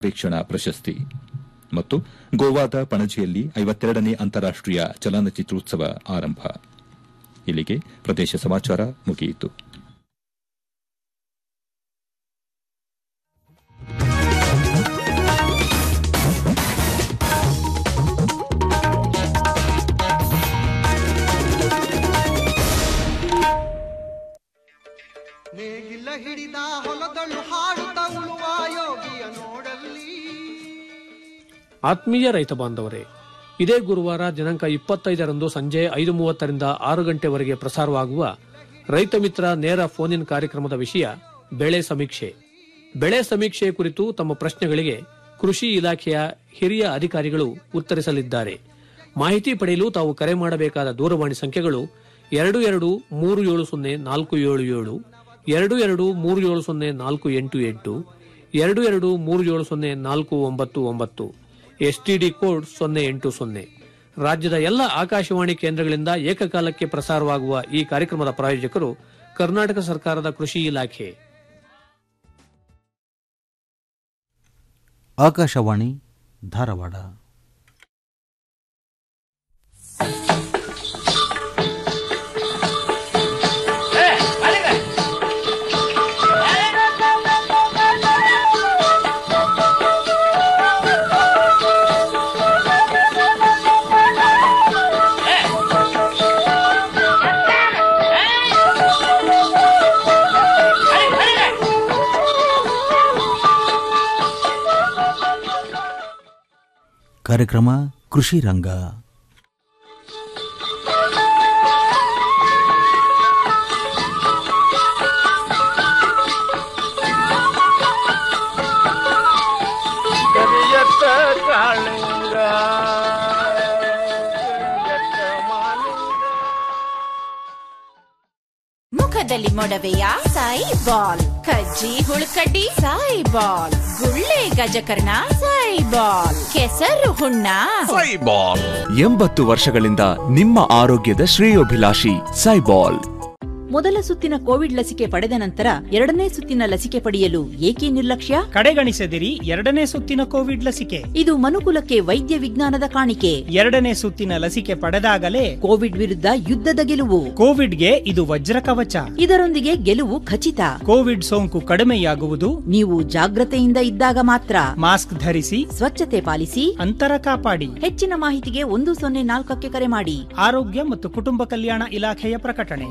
ವೀಕ್ಷಣಾ ಪ್ರಶಸ್ತಿ ಮತ್ತು ಗೋವಾದ ಪಣಜಿಯಲ್ಲಿ ಐವತ್ತೆರಡನೇ ಅಂತಾರಾಷ್ಟೀಯ ಚಲನಚಿತ್ರೋತ್ಸವ ಆರಂಭ ಇಲ್ಲಿಗೆ ಪ್ರದೇಶ ಸಮಾಚಾರ ಮುಗಿಯಿತು ನೇಗಿಲ ಹಿಡಿದ ಹೊಲದಳು ಹಾಡುತ್ತ ಉಳುವ ಯೋಗಿಯ ನೋಡಲ್ಲಿ ಆತ್ಮೀಯ ರೈತ ಬಾಂಧವರೇ ಇದೇ ಗುರುವಾರ ದಿನಾಂಕ ಇಪ್ಪತ್ತೈದರಂದು ಸಂಜೆ ಐದು ಮೂವತ್ತರಿಂದ ಆರು ಗಂಟೆವರೆಗೆ ಪ್ರಸಾರವಾಗುವ ರೈತ ಮಿತ್ರ ನೇರ ಫೋನ್ ಇನ್ ಕಾರ್ಯಕ್ರಮದ ವಿಷಯ ಬೆಳೆ ಸಮೀಕ್ಷೆ ಬೆಳೆ ಸಮೀಕ್ಷೆ ಕುರಿತು ತಮ್ಮ ಪ್ರಶ್ನೆಗಳಿಗೆ ಕೃಷಿ ಇಲಾಖೆಯ ಹಿರಿಯ ಅಧಿಕಾರಿಗಳು ಉತ್ತರಿಸಲಿದ್ದಾರೆ ಮಾಹಿತಿ ಪಡೆಯಲು ತಾವು ಕರೆ ಮಾಡಬೇಕಾದ ದೂರವಾಣಿ ಸಂಖ್ಯೆಗಳು ಎರಡು ಎರಡು ಮೂರು ಏಳು ಸೊನ್ನೆ ನಾಲ್ಕು ಏಳು ಏಳು ಎರಡು ಎರಡು ಮೂರು ಏಳು ಸೊನ್ನೆ ನಾಲ್ಕು ಎಂಟು ಎಂಟು ಎರಡು ಎರಡು ಮೂರು ಏಳು ಸೊನ್ನೆ ನಾಲ್ಕು ಒಂಬತ್ತು ಒಂಬತ್ತು ಎಸ್ಟಿಡಿ ಕೋಡ್ ಸೊನ್ನೆ ಎಂಟು ಸೊನ್ನೆ ರಾಜ್ಯದ ಎಲ್ಲ ಆಕಾಶವಾಣಿ ಕೇಂದ್ರಗಳಿಂದ ಏಕಕಾಲಕ್ಕೆ ಪ್ರಸಾರವಾಗುವ ಈ ಕಾರ್ಯಕ್ರಮದ ಪ್ರಾಯೋಜಕರು ಕರ್ನಾಟಕ ಸರ್ಕಾರದ ಕೃಷಿ ಇಲಾಖೆ ಆಕಾಶವಾಣಿ ಧಾರವಾಡ ಕಾರ್ಯಕ್ರಮ ಕೃಷಿ ರಂಗ ಕರಿಯತ್ತ ಕಾಳಿಂಗ ಕರಿಯತ್ತ ಮಾಲಿಂಗ ಮುಖದಲ್ಲಿ ಮೊಡವೆಯ ಸಾಯಿ ಬಾಲ್ ಕಜ್ಜಿ ಹುಳುಕಡ್ಡಿ ಸಾಯಿ ಬಾಲ್ ಗುಳ್ಳೆ ಗಜಕರ್ಣ ಸಾಯಿ ಬಾಲ್ ಕೆಸರು ಹುಣ್ಣ ಸೈಬಾಲ್ ಎಂಬತ್ತು ವರ್ಷಗಳಿಂದ ನಿಮ್ಮ ಆರೋಗ್ಯದ ಶ್ರೇಯೋಭಿಲಾಷಿ ಸೈಬಾಲ್ ಮೊದಲ ಸುತ್ತಿನ ಕೋವಿಡ್ ಲಸಿಕೆ ಪಡೆದ ನಂತರ ಎರಡನೇ ಸುತ್ತಿನ ಲಸಿಕೆ ಪಡೆಯಲು ಏಕೆ ನಿರ್ಲಕ್ಷ್ಯ ಕಡೆಗಣಿಸದಿರಿ ಎರಡನೇ ಸುತ್ತಿನ ಕೋವಿಡ್ ಲಸಿಕೆ ಇದು ಮನುಕುಲಕ್ಕೆ ವೈದ್ಯ ವಿಜ್ಞಾನದ ಕಾಣಿಕೆ ಎರಡನೇ ಸುತ್ತಿನ ಲಸಿಕೆ ಪಡೆದಾಗಲೇ ಕೋವಿಡ್ ವಿರುದ್ಧ ಯುದ್ಧದ ಗೆಲುವು ಕೋವಿಡ್ಗೆ ಇದು ವಜ್ರ ಕವಚ ಇದರೊಂದಿಗೆ ಗೆಲುವು ಖಚಿತ ಕೋವಿಡ್ ಸೋಂಕು ಕಡಿಮೆಯಾಗುವುದು ನೀವು ಜಾಗ್ರತೆಯಿಂದ ಇದ್ದಾಗ ಮಾತ್ರ ಮಾಸ್ಕ್ ಧರಿಸಿ ಸ್ವಚ್ಛತೆ ಪಾಲಿಸಿ ಅಂತರ ಕಾಪಾಡಿ ಹೆಚ್ಚಿನ ಮಾಹಿತಿಗೆ ಒಂದು ಸೊನ್ನೆ ನಾಲ್ಕಕ್ಕೆ ಕರೆ ಮಾಡಿ ಆರೋಗ್ಯ ಮತ್ತು ಕುಟುಂಬ ಕಲ್ಯಾಣ ಇಲಾಖೆಯ ಪ್ರಕಟಣೆ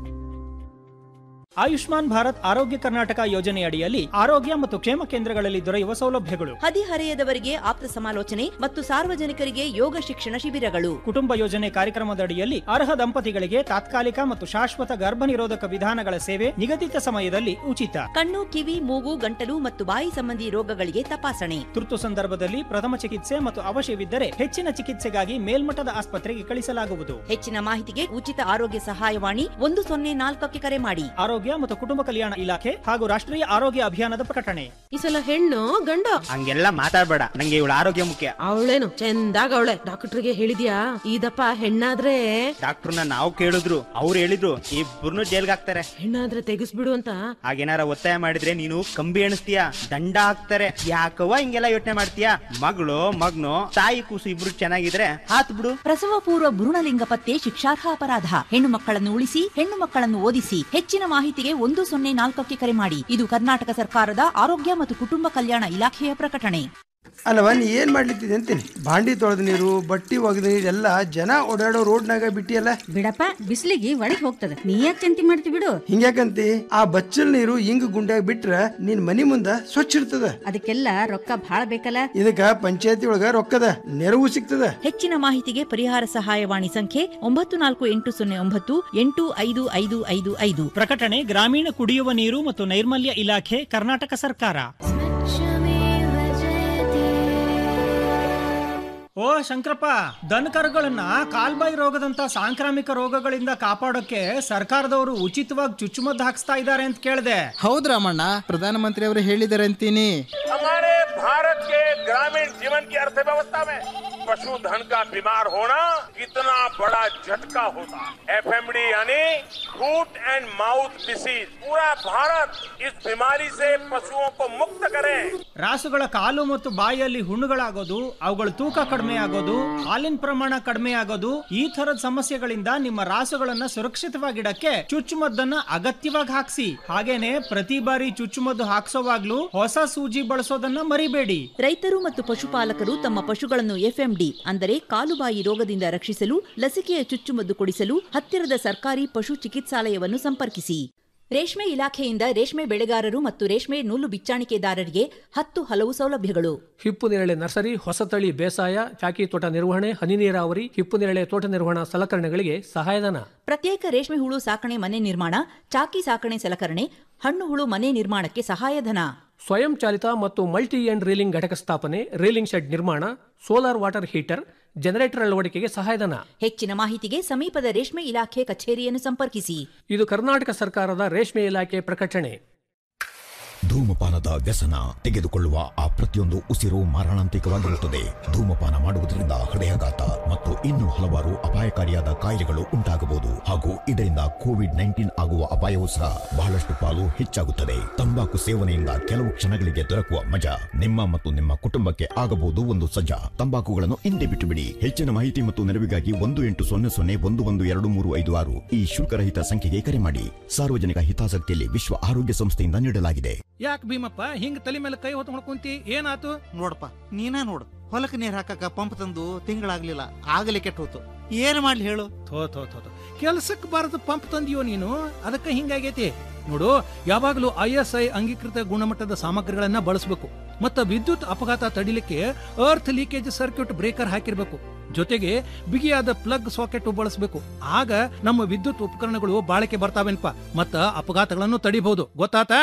ಆಯುಷ್ಮಾನ್ ಭಾರತ್ ಆರೋಗ್ಯ ಕರ್ನಾಟಕ ಯೋಜನೆಯಡಿಯಲ್ಲಿ ಆರೋಗ್ಯ ಮತ್ತು ಕ್ಷೇಮ ಕೇಂದ್ರಗಳಲ್ಲಿ ದೊರೆಯುವ ಸೌಲಭ್ಯಗಳು ಹದಿಹರೆಯದವರಿಗೆ ಆಪ್ತ ಸಮಾಲೋಚನೆ ಮತ್ತು ಸಾರ್ವಜನಿಕರಿಗೆ ಯೋಗ ಶಿಕ್ಷಣ ಶಿಬಿರಗಳು ಕುಟುಂಬ ಯೋಜನೆ ಕಾರ್ಯಕ್ರಮದಡಿಯಲ್ಲಿ ಅರ್ಹ ದಂಪತಿಗಳಿಗೆ ತಾತ್ಕಾಲಿಕ ಮತ್ತು ಶಾಶ್ವತ ಗರ್ಭನಿರೋಧಕ ವಿಧಾನಗಳ ಸೇವೆ ನಿಗದಿತ ಸಮಯದಲ್ಲಿ ಉಚಿತ ಕಣ್ಣು ಕಿವಿ ಮೂಗು ಗಂಟಲು ಮತ್ತು ಬಾಯಿ ಸಂಬಂಧಿ ರೋಗಗಳಿಗೆ ತಪಾಸಣೆ ತುರ್ತು ಸಂದರ್ಭದಲ್ಲಿ ಪ್ರಥಮ ಚಿಕಿತ್ಸೆ ಮತ್ತು ಅವಶ್ಯವಿದ್ದರೆ ಹೆಚ್ಚಿನ ಚಿಕಿತ್ಸೆಗಾಗಿ ಮೇಲ್ಮಟ್ಟದ ಆಸ್ಪತ್ರೆಗೆ ಕಳಿಸಲಾಗುವುದು ಹೆಚ್ಚಿನ ಮಾಹಿತಿಗೆ ಉಚಿತ ಆರೋಗ್ಯ ಸಹಾಯವಾಣಿ ಒಂದು ಸೊನ್ನೆ ನಾಲ್ಕಕ್ಕೆ ಕರೆ ಮಾಡಿ ಆರೋಗ್ಯ ಮತ್ತು ಕುಟುಂಬ ಕಲ್ಯಾಣ ಇಲಾಖೆ ಹಾಗೂ ರಾಷ್ಟ್ರೀಯ ಆರೋಗ್ಯ ಅಭಿಯಾನದ ಪ್ರಕಟಣೆ ಈ ಸಲ ಹೆಣ್ಣು ಗಂಡು ಹಂಗೆಲ್ಲ ಮಾತಾಡ್ಬೇಡ ನಂಗೆ ಇವಳ ಆರೋಗ್ಯ ಮುಖ್ಯ ಅವಳೇನು ಚಂದಾಗ ಅವಳೆ ಡಾಕ್ಟರ್ಗೆ ಹೇಳಿದ್ಯಾ ಇದಪ್ಪ ಹೆಣ್ಣಾದ್ರೆ ಡಾಕ್ಟರ್ನ ನಾವು ಕೇಳಿದ್ರು ಅವ್ರು ಹೇಳಿದ್ರು ಇಬ್ಬರನ್ನು ಜೈಲ್ಗೆ ಹಾಕ್ತಾರೆ ಹೆಣ್ಣಾದ್ರೆ ತೆಗಿಸ್ಬಿಡು ಅಂತ ಹಾಗೇನಾರ ಒತ್ತಾಯ ಮಾಡಿದ್ರೆ ನೀನು ಕಂಬಿ ಎಣಿಸ್ತೀಯ ದಂಡ ಹಾಕ್ತಾರೆ ಯಾಕವ್ವ ಹಿಂಗೆಲ್ಲ ಯೋಚನೆ ಮಾಡ್ತೀಯ ಮಗಳು ಮಗ್ನು ತಾಯಿ ಕೂಸು ಇಬ್ರು ಚೆನ್ನಾಗಿದ್ರೆ ಹಾತ್ ಬಿಡು ಪ್ರಸವ ಪೂರ್ವ ಭ್ರೂಣಲಿಂಗ ಪತ್ತೆ ಶಿಕ್ಷಾರ್ಹ ಅಪರಾಧ ಹೆಣ್ಣು ಮಕ್ಕಳನ್ನು ಉಳಿಸಿ ಹೆಣ್ಣು ಮಕ್ಕಳನ್ನು ಓದಿಸಿ ಹೆಚ್ಚಿನ ಮಾಹಿತಿಗೆ ಒಂದು ಸೊನ್ನೆ ನಾಲ್ಕಕ್ಕೆ ಕರೆ ಮಾಡಿ ಇದು ಕರ್ನಾಟಕ ಸರ್ಕಾರದ ಆರೋಗ್ಯ ಮತ್ತು ಕುಟುಂಬ ಕಲ್ಯಾಣ ಇಲಾಖೆಯ ಪ್ರಕಟಣೆ ಅಲ್ಲವ ನೀ ಏನ್ ಮಾಡ್ಲಿತ್ತಿದೆ ಅಂತೀನಿ ಬಾಂಡಿ ತೊಳೆದ ನೀರು ಬಟ್ಟಿ ಒಗೆದ ನೀರು ಎಲ್ಲ ಜನ ಓಡಾಡೋ ರೋಡ್ನಾಗ ಬಿಟ್ಟಿಯಲ್ಲ ಬಿಡಪ್ಪ ಬಿಸಿಲಿಗೆ ಒಳಗ್ ಹೋಗ್ತದೆ ನೀ ಯಾಕೆ ಚಿಂತೆ ಮಾಡ್ತಿ ಬಿಡು ಹಿಂಗ್ಯಾಕಂತಿ ಆ ಬಚ್ಚಲ್ ನೀರು ಹಿಂಗ್ ಗುಂಡ್ಯಾಗ ಬಿಟ್ರ ನಿನ್ ಮನಿ ಮುಂದ ಸ್ವಚ್ಛ ಇರ್ತದ ಅದಕ್ಕೆಲ್ಲ ರೊಕ್ಕ ಭಾಳ ಬೇಕಲ್ಲ ಇದಕ್ಕ ಪಂಚಾಯತಿ ಒಳಗ ರೊಕ್ಕದ ನೆರವು ಸಿಗ್ತದ ಹೆಚ್ಚಿನ ಮಾಹಿತಿಗೆ ಪರಿಹಾರ ಸಹಾಯವಾಣಿ ಸಂಖ್ಯೆ ಒಂಬತ್ತು ನಾಲ್ಕು ಎಂಟು ಸೊನ್ನೆ ಒಂಬತ್ತು ಎಂಟು ಐದು ಐದು ಐದು ಐದು ಪ್ರಕಟಣೆ ಗ್ರಾಮೀಣ ಕುಡಿಯುವ ನೀರು ಮತ್ತು ನೈರ್ಮಲ್ಯ ಇಲಾಖೆ ಕರ್ನಾಟಕ ಸರ್ಕಾರ ಓ ಶಂಕರಪ್ಪ ದನಕರುಗಳನ್ನ ಕಾಲ್ಬಾಯಿ ರೋಗದಂತ ಸಾಂಕ್ರಾಮಿಕ ರೋಗಗಳಿಂದ ಕಾಪಾಡೋಕೆ ಸರ್ಕಾರದವರು ಉಚಿತವಾಗಿ ಚುಚ್ಚುಮದ್ದು ಹಾಕ್ಸ್ತಾ ಇದ್ದಾರೆ ಅಂತ ಕೇಳಿದೆ ಹೌದ್ ರಾಮಣ್ಣ ಪ್ರಧಾನಮಂತ್ರಿ ಅವರು ಹೇಳಿದ್ದಾರೆ ಅಂತೀನಿ हमारे भारत के ग्रामीण जीवन की अर्थव्यवस्था में पशुधन का बीमार होना कितना बड़ा झटका होता है एफएमडी यानी फूट एंड माउथ डिसीज पूरा भारत इस बीमारी से पशुओं को मुक्त करे ರಾಸುಗಳ ಕಾಲು ಮತ್ತು ಬಾಯಿಯಲ್ಲಿ ಹುಣ್ಣುಗಳಾಗೋದು ಅವುಗಳ ತೂಕ ಕಡಿಮೆ ಆಗೋದು ಹಾಲಿನ ಪ್ರಮಾಣ ಕಡಿಮೆ ಆಗೋದು ಈ ತರದ ಸಮಸ್ಯೆಗಳಿಂದ ನಿಮ್ಮ ರಾಸುಗಳನ್ನ ಸುರಕ್ಷಿತವಾಗಿಡಕ್ಕೆ ಚುಚ್ಚುಮದ್ದನ್ನ ಅಗತ್ಯವಾಗಿ ಹಾಕ್ಸಿ ಹಾಗೇನೆ ಪ್ರತಿ ಬಾರಿ ಚುಚ್ಚುಮದ್ದು ಹಾಕ್ಸೋವಾಗ್ಲೂ ಹೊಸ ಸೂಜಿ ಬಳಸೋದನ್ನ ಮರಿಬೇಡಿ ರೈತರು ಮತ್ತು ಪಶುಪಾಲಕರು ತಮ್ಮ ಪಶುಗಳನ್ನು ಎಫ್ಎಂಡಿ ಅಂದರೆ ಕಾಲುಬಾಯಿ ರೋಗದಿಂದ ರಕ್ಷಿಸಲು ಲಸಿಕೆಯ ಚುಚ್ಚುಮದ್ದು ಕೊಡಿಸಲು ಹತ್ತಿರದ ಸರ್ಕಾರಿ ಪಶು ಚಿಕಿತ್ಸಾಲಯವನ್ನು ಸಂಪರ್ಕಿಸಿ ರೇಷ್ಮೆ ಇಲಾಖೆಯಿಂದ ರೇಷ್ಮೆ ಬೆಳೆಗಾರರು ಮತ್ತು ರೇಷ್ಮೆ ನೂಲು ಬಿಚ್ಚಾಣಿಕೆದಾರರಿಗೆ ಹತ್ತು ಹಲವು ಸೌಲಭ್ಯಗಳು ಹಿಪ್ಪು ನೇರಳೆ ನರ್ಸರಿ ಹೊಸತಳಿ ಬೇಸಾಯ ಚಾಕಿ ತೋಟ ನಿರ್ವಹಣೆ ಹನಿ ನೀರಾವರಿ ಹಿಪ್ಪು ನೇರಳೆ ತೋಟ ನಿರ್ವಹಣಾ ಸಲಕರಣೆಗಳಿಗೆ ಸಹಾಯಧನ ಪ್ರತ್ಯೇಕ ರೇಷ್ಮೆ ಹುಳು ಸಾಕಣೆ ಮನೆ ನಿರ್ಮಾಣ ಚಾಕಿ ಸಾಕಣೆ ಸಲಕರಣೆ ಹಣ್ಣು ಹುಳು ಮನೆ ನಿರ್ಮಾಣಕ್ಕೆ ಸಹಾಯಧನ ಸ್ವಯಂ ಚಾಲಿತ ಮತ್ತು ಮಲ್ಟಿ ಎಂಡ್ ರೀಲಿಂಗ್ ಘಟಕ ಸ್ಥಾಪನೆ ರೀಲಿಂಗ್ ಶೆಡ್ ನಿರ್ಮಾಣ ಸೋಲಾರ್ ವಾಟರ್ ಹೀಟರ್ ಜನರೇಟರ್ ಅಳವಡಿಕೆಗೆ ಸಹಾಯಧನ ಹೆಚ್ಚಿನ ಮಾಹಿತಿಗೆ ಸಮೀಪದ ರೇಷ್ಮೆ ಇಲಾಖೆ ಕಚೇರಿಯನ್ನು ಸಂಪರ್ಕಿಸಿ ಇದು ಕರ್ನಾಟಕ ಸರ್ಕಾರದ ರೇಷ್ಮೆ ಇಲಾಖೆ ಪ್ರಕಟಣೆ ಧೂಮಪಾನದ ವ್ಯಸನ ತೆಗೆದುಕೊಳ್ಳುವ ಆ ಪ್ರತಿಯೊಂದು ಉಸಿರು ಮಾರಣಾಂತಿಕವಾಗಿರುತ್ತದೆ ಧೂಮಪಾನ ಮಾಡುವುದರಿಂದ ಹೃದಯಾಘಾತ ಮತ್ತು ಇನ್ನೂ ಹಲವಾರು ಅಪಾಯಕಾರಿಯಾದ ಕಾಯಿಲೆಗಳು ಉಂಟಾಗಬಹುದು ಹಾಗೂ ಇದರಿಂದ ಕೋವಿಡ್ ನೈನ್ಟೀನ್ ಆಗುವ ಅಪಾಯವೂ ಸಹ ಬಹಳಷ್ಟು ಪಾಲು ಹೆಚ್ಚಾಗುತ್ತದೆ ತಂಬಾಕು ಸೇವನೆಯಿಂದ ಕೆಲವು ಕ್ಷಣಗಳಿಗೆ ದೊರಕುವ ಮಜಾ ನಿಮ್ಮ ಮತ್ತು ನಿಮ್ಮ ಕುಟುಂಬಕ್ಕೆ ಆಗಬಹುದು ಒಂದು ಸಜ್ಜಾ ತಂಬಾಕುಗಳನ್ನು ಹಿಂದೆ ಬಿಟ್ಟು ಬಿಡಿ ಹೆಚ್ಚಿನ ಮಾಹಿತಿ ಮತ್ತು ನೆರವಿಗಾಗಿ ಒಂದು ಎಂಟು ಸೊನ್ನೆ ಸೊನ್ನೆ ಒಂದು ಒಂದು ಎರಡು ಮೂರು ಐದು ಆರು ಈ ಶುಲ್ಕರಹಿತ ಸಂಖ್ಯೆಗೆ ಕರೆ ಮಾಡಿ ಸಾರ್ವಜನಿಕ ಹಿತಾಸಕ್ತಿಯಲ್ಲಿ ವಿಶ್ವ ಆರೋಗ್ಯ ಸಂಸ್ಥೆಯಿಂದ ನೀಡಲಾಗಿದೆ ಯಾಕೆ ಭೀಮಪ್ಪ ಹಿಂಗ್ ತಲೆ ಮೇಲೆ ಕೈ ಹೊತ್ತು ಕುಂತಿ ಏನಾತು ನೋಡಪ್ಪ ನೀನ ನೋಡು ಹೊಲಕ್ಕೆ ನೀರ್ ಹಾಕಕ್ಕ ಪಂಪ್ ತಂದು ತಿಂಗಳಾಗ್ಲಿಲ್ಲ ಆಗಲೇ ಕೆಟ್ಟ ಹೋತು ಏನ್ ಮಾಡ್ಲಿ ಹೇಳು ಥೋ ಥೋ ಥೋ ಥೋ. ಕೆಲ್ಸಕ್ ಬಾರದು ಪಂಪ್ ತಂದಿಯೋ ನೀನು ಅದಕ್ಕೆ ಹಿಂಗಾಗೈತಿ ನೋಡು ಯಾವಾಗಲೂ ಐ ಎಸ್ ಐ ಅಂಗೀಕೃತ ಗುಣಮಟ್ಟದ ಸಾಮಗ್ರಿಗಳನ್ನ ಬಳಸಬೇಕು ಮತ್ತ ವಿದ್ಯುತ್ ಅಪಘಾತ ತಡಿಲಿಕ್ಕೆ ಅರ್ತ್ ಲೀಕೇಜ್ ಸರ್ಕ್ಯೂಟ್ ಬ್ರೇಕರ್ ಹಾಕಿರ್ಬೇಕು ಜೊತೆಗೆ ಬಿಗಿಯಾದ ಪ್ಲಗ್ ಸಾಕೆಟ್ ಬಳಸಬೇಕು ಆಗ ನಮ್ಮ ವಿದ್ಯುತ್ ಉಪಕರಣಗಳು ಬಾಳಿಕೆ ಬರ್ತಾವೆನ್ಪ ಮತ್ತ ಅಪಘಾತಗಳನ್ನು ತಡಿಬಹುದು ಗೊತ್ತಾತಾ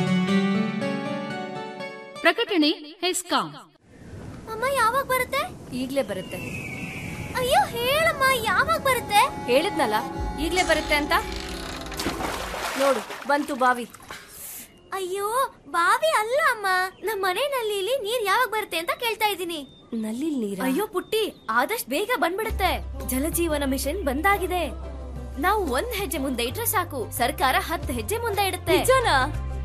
ಪ್ರಕಟಣೆ ಹೆಸ್ಕಾಂ ಅಮ್ಮ ಯಾವಾಗ ಬರುತ್ತೆ ಈಗ್ಲೇ ಬರುತ್ತೆ ಅಯ್ಯೋ ಹೇಳಮ್ಮ ಯಾವಾಗ ಬರುತ್ತೆ ಹೇಳಿದ್ನಲ್ಲ ಈಗ್ಲೇ ಬರುತ್ತೆ ಅಂತ ನೋಡು ಬಂತು ಬಾವಿ ಅಯ್ಯೋ ಬಾವಿ ಅಲ್ಲ ಅಮ್ಮ ನಮ್ಮ ಮನೆ ನಲ್ಲಿಲಿ ನೀರ್ ಯಾವಾಗ ಬರುತ್ತೆ ಅಂತ ಕೇಳ್ತಾ ಇದ್ದೀನಿ ನಲ್ಲಿ ನೀರ್ ಅಯ್ಯೋ ಪುಟ್ಟಿ ಆದಷ್ಟು ಬೇಗ ಬಂದ್ಬಿಡುತ್ತೆ ಜಲಜೀವನ ಮಿಷನ್ ಬಂದಾಗಿದೆ ನಾವು ಒಂದ್ ಹೆಜ್ಜೆ ಮುಂದೆ ಇಟ್ರೆ ಸಾಕು ಸರ್ಕಾರ ಹತ್ತು ಹೆಜ್ಜೆ ಮುಂದೆ ಇಡುತ್ತೆ ನಿಜನಾ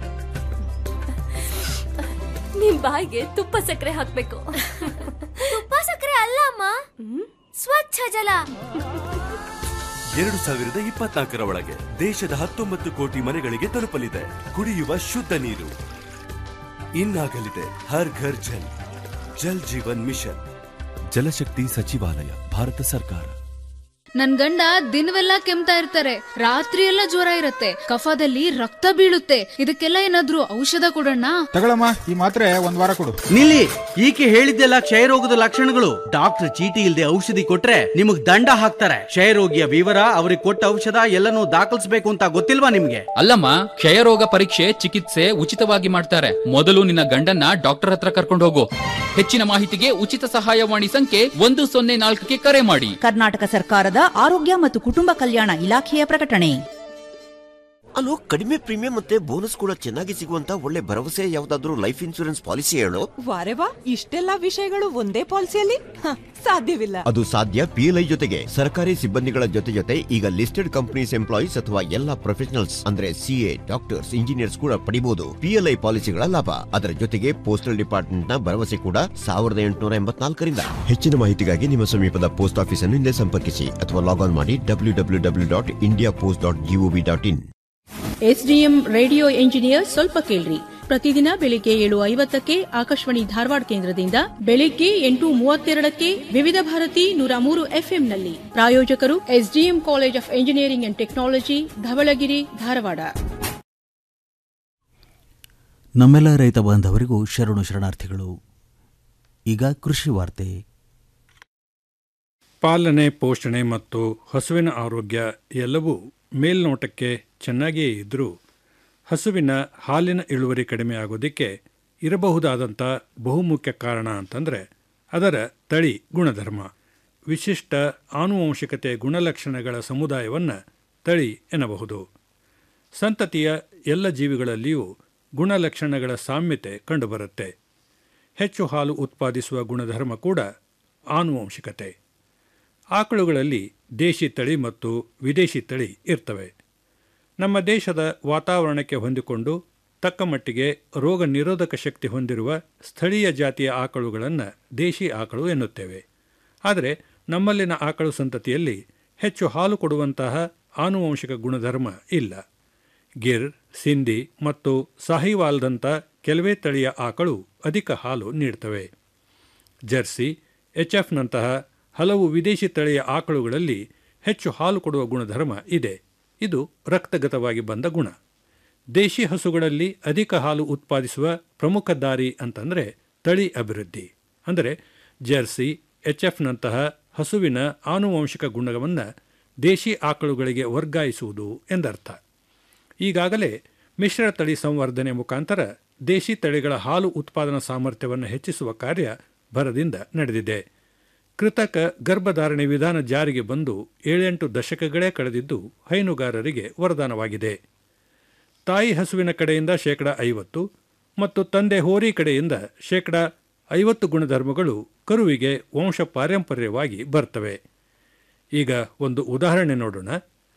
ನಿಮ್ ಬಾಯಿಗೆ ತುಪ್ಪ ಸಕ್ಕರೆ ಹಾಕ್ಬೇಕು ತುಪ್ಪ ಸಕ್ಕರೆ ಅಲ್ಲ ಅಮ್ಮ ಸ್ವಚ್ಛ ಜಲ ಎರಡು ಸಾವಿರದ ಇಪ್ಪತ್ನಾಲ್ಕರ ಒಳಗೆ ದೇಶದ ಹತ್ತೊಂಬತ್ತು ಕೋಟಿ ಮನೆಗಳಿಗೆ ತಲುಪಲಿದೆ ಕುಡಿಯುವ ಶುದ್ಧ ನೀರು ಇನ್ನಾಗಲಿದೆ ಹರ್ ಘರ್ ಜಲ್ ಜಲ್ ಜೀವನ್ ಮಿಷನ್ ಜಲಶಕ್ತಿ ಸಚಿವಾಲಯ ಭಾರತ ಸರ್ಕಾರ ನನ್ ಗಂಡ ದಿನವೆಲ್ಲ ಕೆಮ್ತಾ ಇರ್ತಾರೆ ರಾತ್ರಿ ಎಲ್ಲ ಜ್ವರ ಇರತ್ತೆ ಕಫದಲ್ಲಿ ರಕ್ತ ಬೀಳುತ್ತೆ ಇದಕ್ಕೆಲ್ಲ ಏನಾದ್ರೂ ಔಷಧ ಕೊಡೋಣ ತಗೊಳಮ್ಮ ಈ ಮಾತ್ರೆ ಒಂದ್ ವಾರ ಕೊಡು ನಿಲ್ಲಿ ಈಕೆ ಹೇಳಿದ್ದೆಲ್ಲ ಕ್ಷಯರೋಗದ ಲಕ್ಷಣಗಳು ಡಾಕ್ಟರ್ ಚೀಟಿ ಇಲ್ಲದೆ ಔಷಧಿ ಕೊಟ್ರೆ ನಿಮಗ್ ದಂಡ ಹಾಕ್ತಾರೆ ಕ್ಷಯರೋಗಿಯ ವಿವರ ಅವ್ರಿಗೆ ಕೊಟ್ಟ ಔಷಧ ಎಲ್ಲನೂ ದಾಖಲಿಸಬೇಕು ಅಂತ ಗೊತ್ತಿಲ್ವಾ ನಿಮ್ಗೆ ಅಲ್ಲಮ್ಮ ಕ್ಷಯರೋಗ ಪರೀಕ್ಷೆ ಚಿಕಿತ್ಸೆ ಉಚಿತವಾಗಿ ಮಾಡ್ತಾರೆ ಮೊದಲು ನಿನ್ನ ಗಂಡನ್ನ ಡಾಕ್ಟರ್ ಹತ್ರ ಕರ್ಕೊಂಡು ಹೋಗು ಹೆಚ್ಚಿನ ಮಾಹಿತಿಗೆ ಉಚಿತ ಸಹಾಯವಾಣಿ ಸಂಖ್ಯೆ ಒಂದು ಸೊನ್ನೆ ನಾಲ್ಕಕ್ಕೆ ಕರೆ ಮಾಡಿ ಕರ್ನಾಟಕ ಸರ್ಕಾರದ ಆರೋಗ್ಯ ಮತ್ತು ಕುಟುಂಬ ಕಲ್ಯಾಣ ಇಲಾಖೆಯ ಪ್ರಕಟಣೆ ಅಲೋ ಕಡಿಮೆ ಪ್ರೀಮಿಯಂ ಮತ್ತೆ ಬೋನಸ್ ಕೂಡ ಚೆನ್ನಾಗಿ ಸಿಗುವಂತ ಒಳ್ಳೆ ಭರವಸೆ ಯಾವ್ದಾದ್ರು ಲೈಫ್ ಇನ್ಶೂರೆನ್ಸ್ ಪಾಲಿಸಿ ಹೇಳು ವಾರೆ ವಾ ಇಷ್ಟೆಲ್ಲಾ ವಿಷಯಗಳು ಒಂದೇ ಪಾಲಿಸಿಯಲ್ಲಿ ಹ, ಸಾಧ್ಯವಿಲ್ಲ ಅದು ಸಾಧ್ಯ ಪಿಎಲ್ಐ ಜೊತೆಗೆ ಸರ್ಕಾರಿ ಸಿಬ್ಬಂದಿಗಳ ಜೊತೆ ಜೊತೆ ಈಗ ಲಿಸ್ಟೆಡ್ ಕಂಪನೀಸ್ ಎಂಪ್ಲಾಯೀಸ್ ಅಥವಾ ಎಲ್ಲಾ ಪ್ರೊಫೆಷನಲ್ಸ್ ಅಂದ್ರೆ ಸಿಎ ಡಾಕ್ಟರ್ಸ್ ಇಂಜಿನಿಯರ್ಸ್ ಕೂಡ ಪಡಿಬಹುದು ಪಿಎಲ್ಐ ಪಾಲಿಸಿಗಳ ಲಾಭ ಅದರ ಜೊತೆಗೆ ಪೋಸ್ಟಲ್ ಡಿಪಾರ್ಟ್ಮೆಂಟ್ ನ ಭರವಸೆ ಕೂಡ ಸಾವಿರದ ಎಂಟುನೂರ ಎಂಬತ್ನಾಲ್ಕರಿಂದ ಹೆಚ್ಚಿನ ಮಾಹಿತಿಗಾಗಿ ನಿಮ್ಮ ಸಮೀಪದ ಪೋಸ್ಟ್ ಆಫೀಸ್ ಅನ್ನು ಹಿಂದೆ ಸಂಪರ್ಕಿಸಿ ಅಥವಾ ಲಾಗ್ ಆನ್ ಮಾಡಿ W W W dot India post dot G O V dot in SDM radio engineer ಸ್ವಲ್ಪ ಕೇಳ್ರಿ ಪ್ರತಿದಿನ ಬೆಳಿಗ್ಗೆ ಏಳು ಐವತ್ತಕ್ಕೆ ಆಕಾಶವಾಣಿ ಧಾರವಾಡ ಕೇಂದ್ರದಿಂದ ಬೆಳಿಗ್ಗೆ ಎಂಟು ಮೂವತ್ತೆರಡಕ್ಕೆ ವಿವಿಧ ಭಾರತಿ ನೂರ ಮೂರು ಎಫ್ಎಂನಲ್ಲಿ ಪ್ರಾಯೋಜಕರು SDM college of engineering and technology Dhavalagiri Dharwad ನಮ್ಮೆಲ್ಲ ರೈತ ಬಾಂಧವರಿಗೂ ಶರಣು ಶರಣಾರ್ಥಿಗಳು ಈಗ ಕೃಷಿ ವಾರ್ತೆ ಪಾಲನೆ ಪೋಷಣೆ ಮತ್ತು ಹಸುವಿನ ಆರೋಗ್ಯ ಎಲ್ಲವೂ ಮೇಲ್ನೋಟಕ್ಕೆ ಚೆನ್ನಾಗಿಯೇ ಇದ್ದರೂ ಹಸುವಿನ ಹಾಲಿನ ಇಳುವರಿ ಕಡಿಮೆ ಆಗೋದಕ್ಕೆ ಇರಬಹುದಾದಂಥ ಬಹುಮುಖ್ಯ ಕಾರಣ ಅಂತಂದರೆ ಅದರ ತಳಿ ಗುಣಧರ್ಮ ವಿಶಿಷ್ಟ ಆನುವಂಶಿಕತೆ ಗುಣಲಕ್ಷಣಗಳ ಸಮುದಾಯವನ್ನು ತಳಿ ಎನ್ನಬಹುದು ಸಂತತಿಯ ಎಲ್ಲ ಜೀವಿಗಳಲ್ಲಿಯೂ ಗುಣಲಕ್ಷಣಗಳ ಸಾಮ್ಯತೆ ಕಂಡುಬರುತ್ತೆ ಹೆಚ್ಚು ಹಾಲು ಉತ್ಪಾದಿಸುವ ಗುಣಧರ್ಮ ಕೂಡ ಆನುವಂಶಿಕತೆ ಆಕಳುಗಳಲ್ಲಿ ದೇಶಿ ತಳಿ ಮತ್ತು ವಿದೇಶಿ ತಳಿ ಇರ್ತವೆ ನಮ್ಮ ದೇಶದ ವಾತಾವರಣಕ್ಕೆ ಹೊಂದಿಕೊಂಡು ತಕ್ಕ ಮಟ್ಟಿಗೆ ರೋಗ ನಿರೋಧಕ ಶಕ್ತಿ ಹೊಂದಿರುವ ಸ್ಥಳೀಯ ಜಾತಿಯ ಆಕಳುಗಳನ್ನು ದೇಶಿ ಆಕಳು ಎನ್ನುತ್ತೇವೆ ಆದರೆ ನಮ್ಮಲ್ಲಿನ ಆಕಳು ಸಂತತಿಯಲ್ಲಿ ಹೆಚ್ಚು ಹಾಲು ಕೊಡುವಂತಹ ಆನುವಂಶಿಕ ಗುಣಧರ್ಮ ಇಲ್ಲ ಗಿರ್ ಸಿಂಧಿ ಮತ್ತು ಸಾಹಿವಾಲ್ದಂಥ ಕೆಲವೇ ತಳಿಯ ಆಕಳು ಅಧಿಕ ಹಾಲು ನೀಡ್ತವೆ ಜರ್ಸಿ ಎಚ್ಎಫ್ನಂತಹ ಹಲವು ವಿದೇಶಿ ತಳಿಯ ಆಕಳುಗಳಲ್ಲಿ ಹೆಚ್ಚು ಹಾಲು ಕೊಡುವ ಗುಣಧರ್ಮ ಇದೆ ಇದು ರಕ್ತಗತವಾಗಿ ಬಂದ ಗುಣ ದೇಶಿ ಹಸುಗಳಲ್ಲಿ ಅಧಿಕ ಹಾಲು ಉತ್ಪಾದಿಸುವ ಪ್ರಮುಖ ದಾರಿ ಅಂತಂದರೆ ತಳಿ ಅಭಿವೃದ್ಧಿ ಅಂದರೆ ಜರ್ಸಿ ಎಚ್ಎಫ್ನಂತಹ ಹಸುವಿನ ಆನುವಂಶಿಕ ಗುಣವನ್ನು ದೇಶಿ ಆಕಳುಗಳಿಗೆ ವರ್ಗಾಯಿಸುವುದು ಎಂದರ್ಥ ಈಗಾಗಲೇ ಮಿಶ್ರ ತಳಿ ಸಂವರ್ಧನೆ ಮುಖಾಂತರ ದೇಶಿ ತಳಿಗಳ ಹಾಲು ಉತ್ಪಾದನಾ ಸಾಮರ್ಥ್ಯವನ್ನು ಹೆಚ್ಚಿಸುವ ಕಾರ್ಯ ಭರದಿಂದ ನಡೆದಿದೆ ಕೃತಕ ಗರ್ಭಧಾರಣೆ ವಿಧಾನ ಜಾರಿಗೆ ಬಂದು ಏಳೆಂಟು ದಶಕಗಳೇ ಕಳೆದಿದ್ದು ಹೈನುಗಾರರಿಗೆ ವರದಾನವಾಗಿದೆ ತಾಯಿ ಹಸುವಿನ ಕಡೆಯಿಂದ ಶೇಕಡ ಐವತ್ತು ಮತ್ತು ತಂದೆ ಹೋರಿ ಕಡೆಯಿಂದ ಶೇಕಡ ಐವತ್ತು ಗುಣಧರ್ಮಗಳು ಕರುವಿಗೆ ವಂಶ ಪಾರಂಪರ್ಯವಾಗಿ ಬರ್ತವೆ ಈಗ ಒಂದು ಉದಾಹರಣೆ ನೋಡೋಣ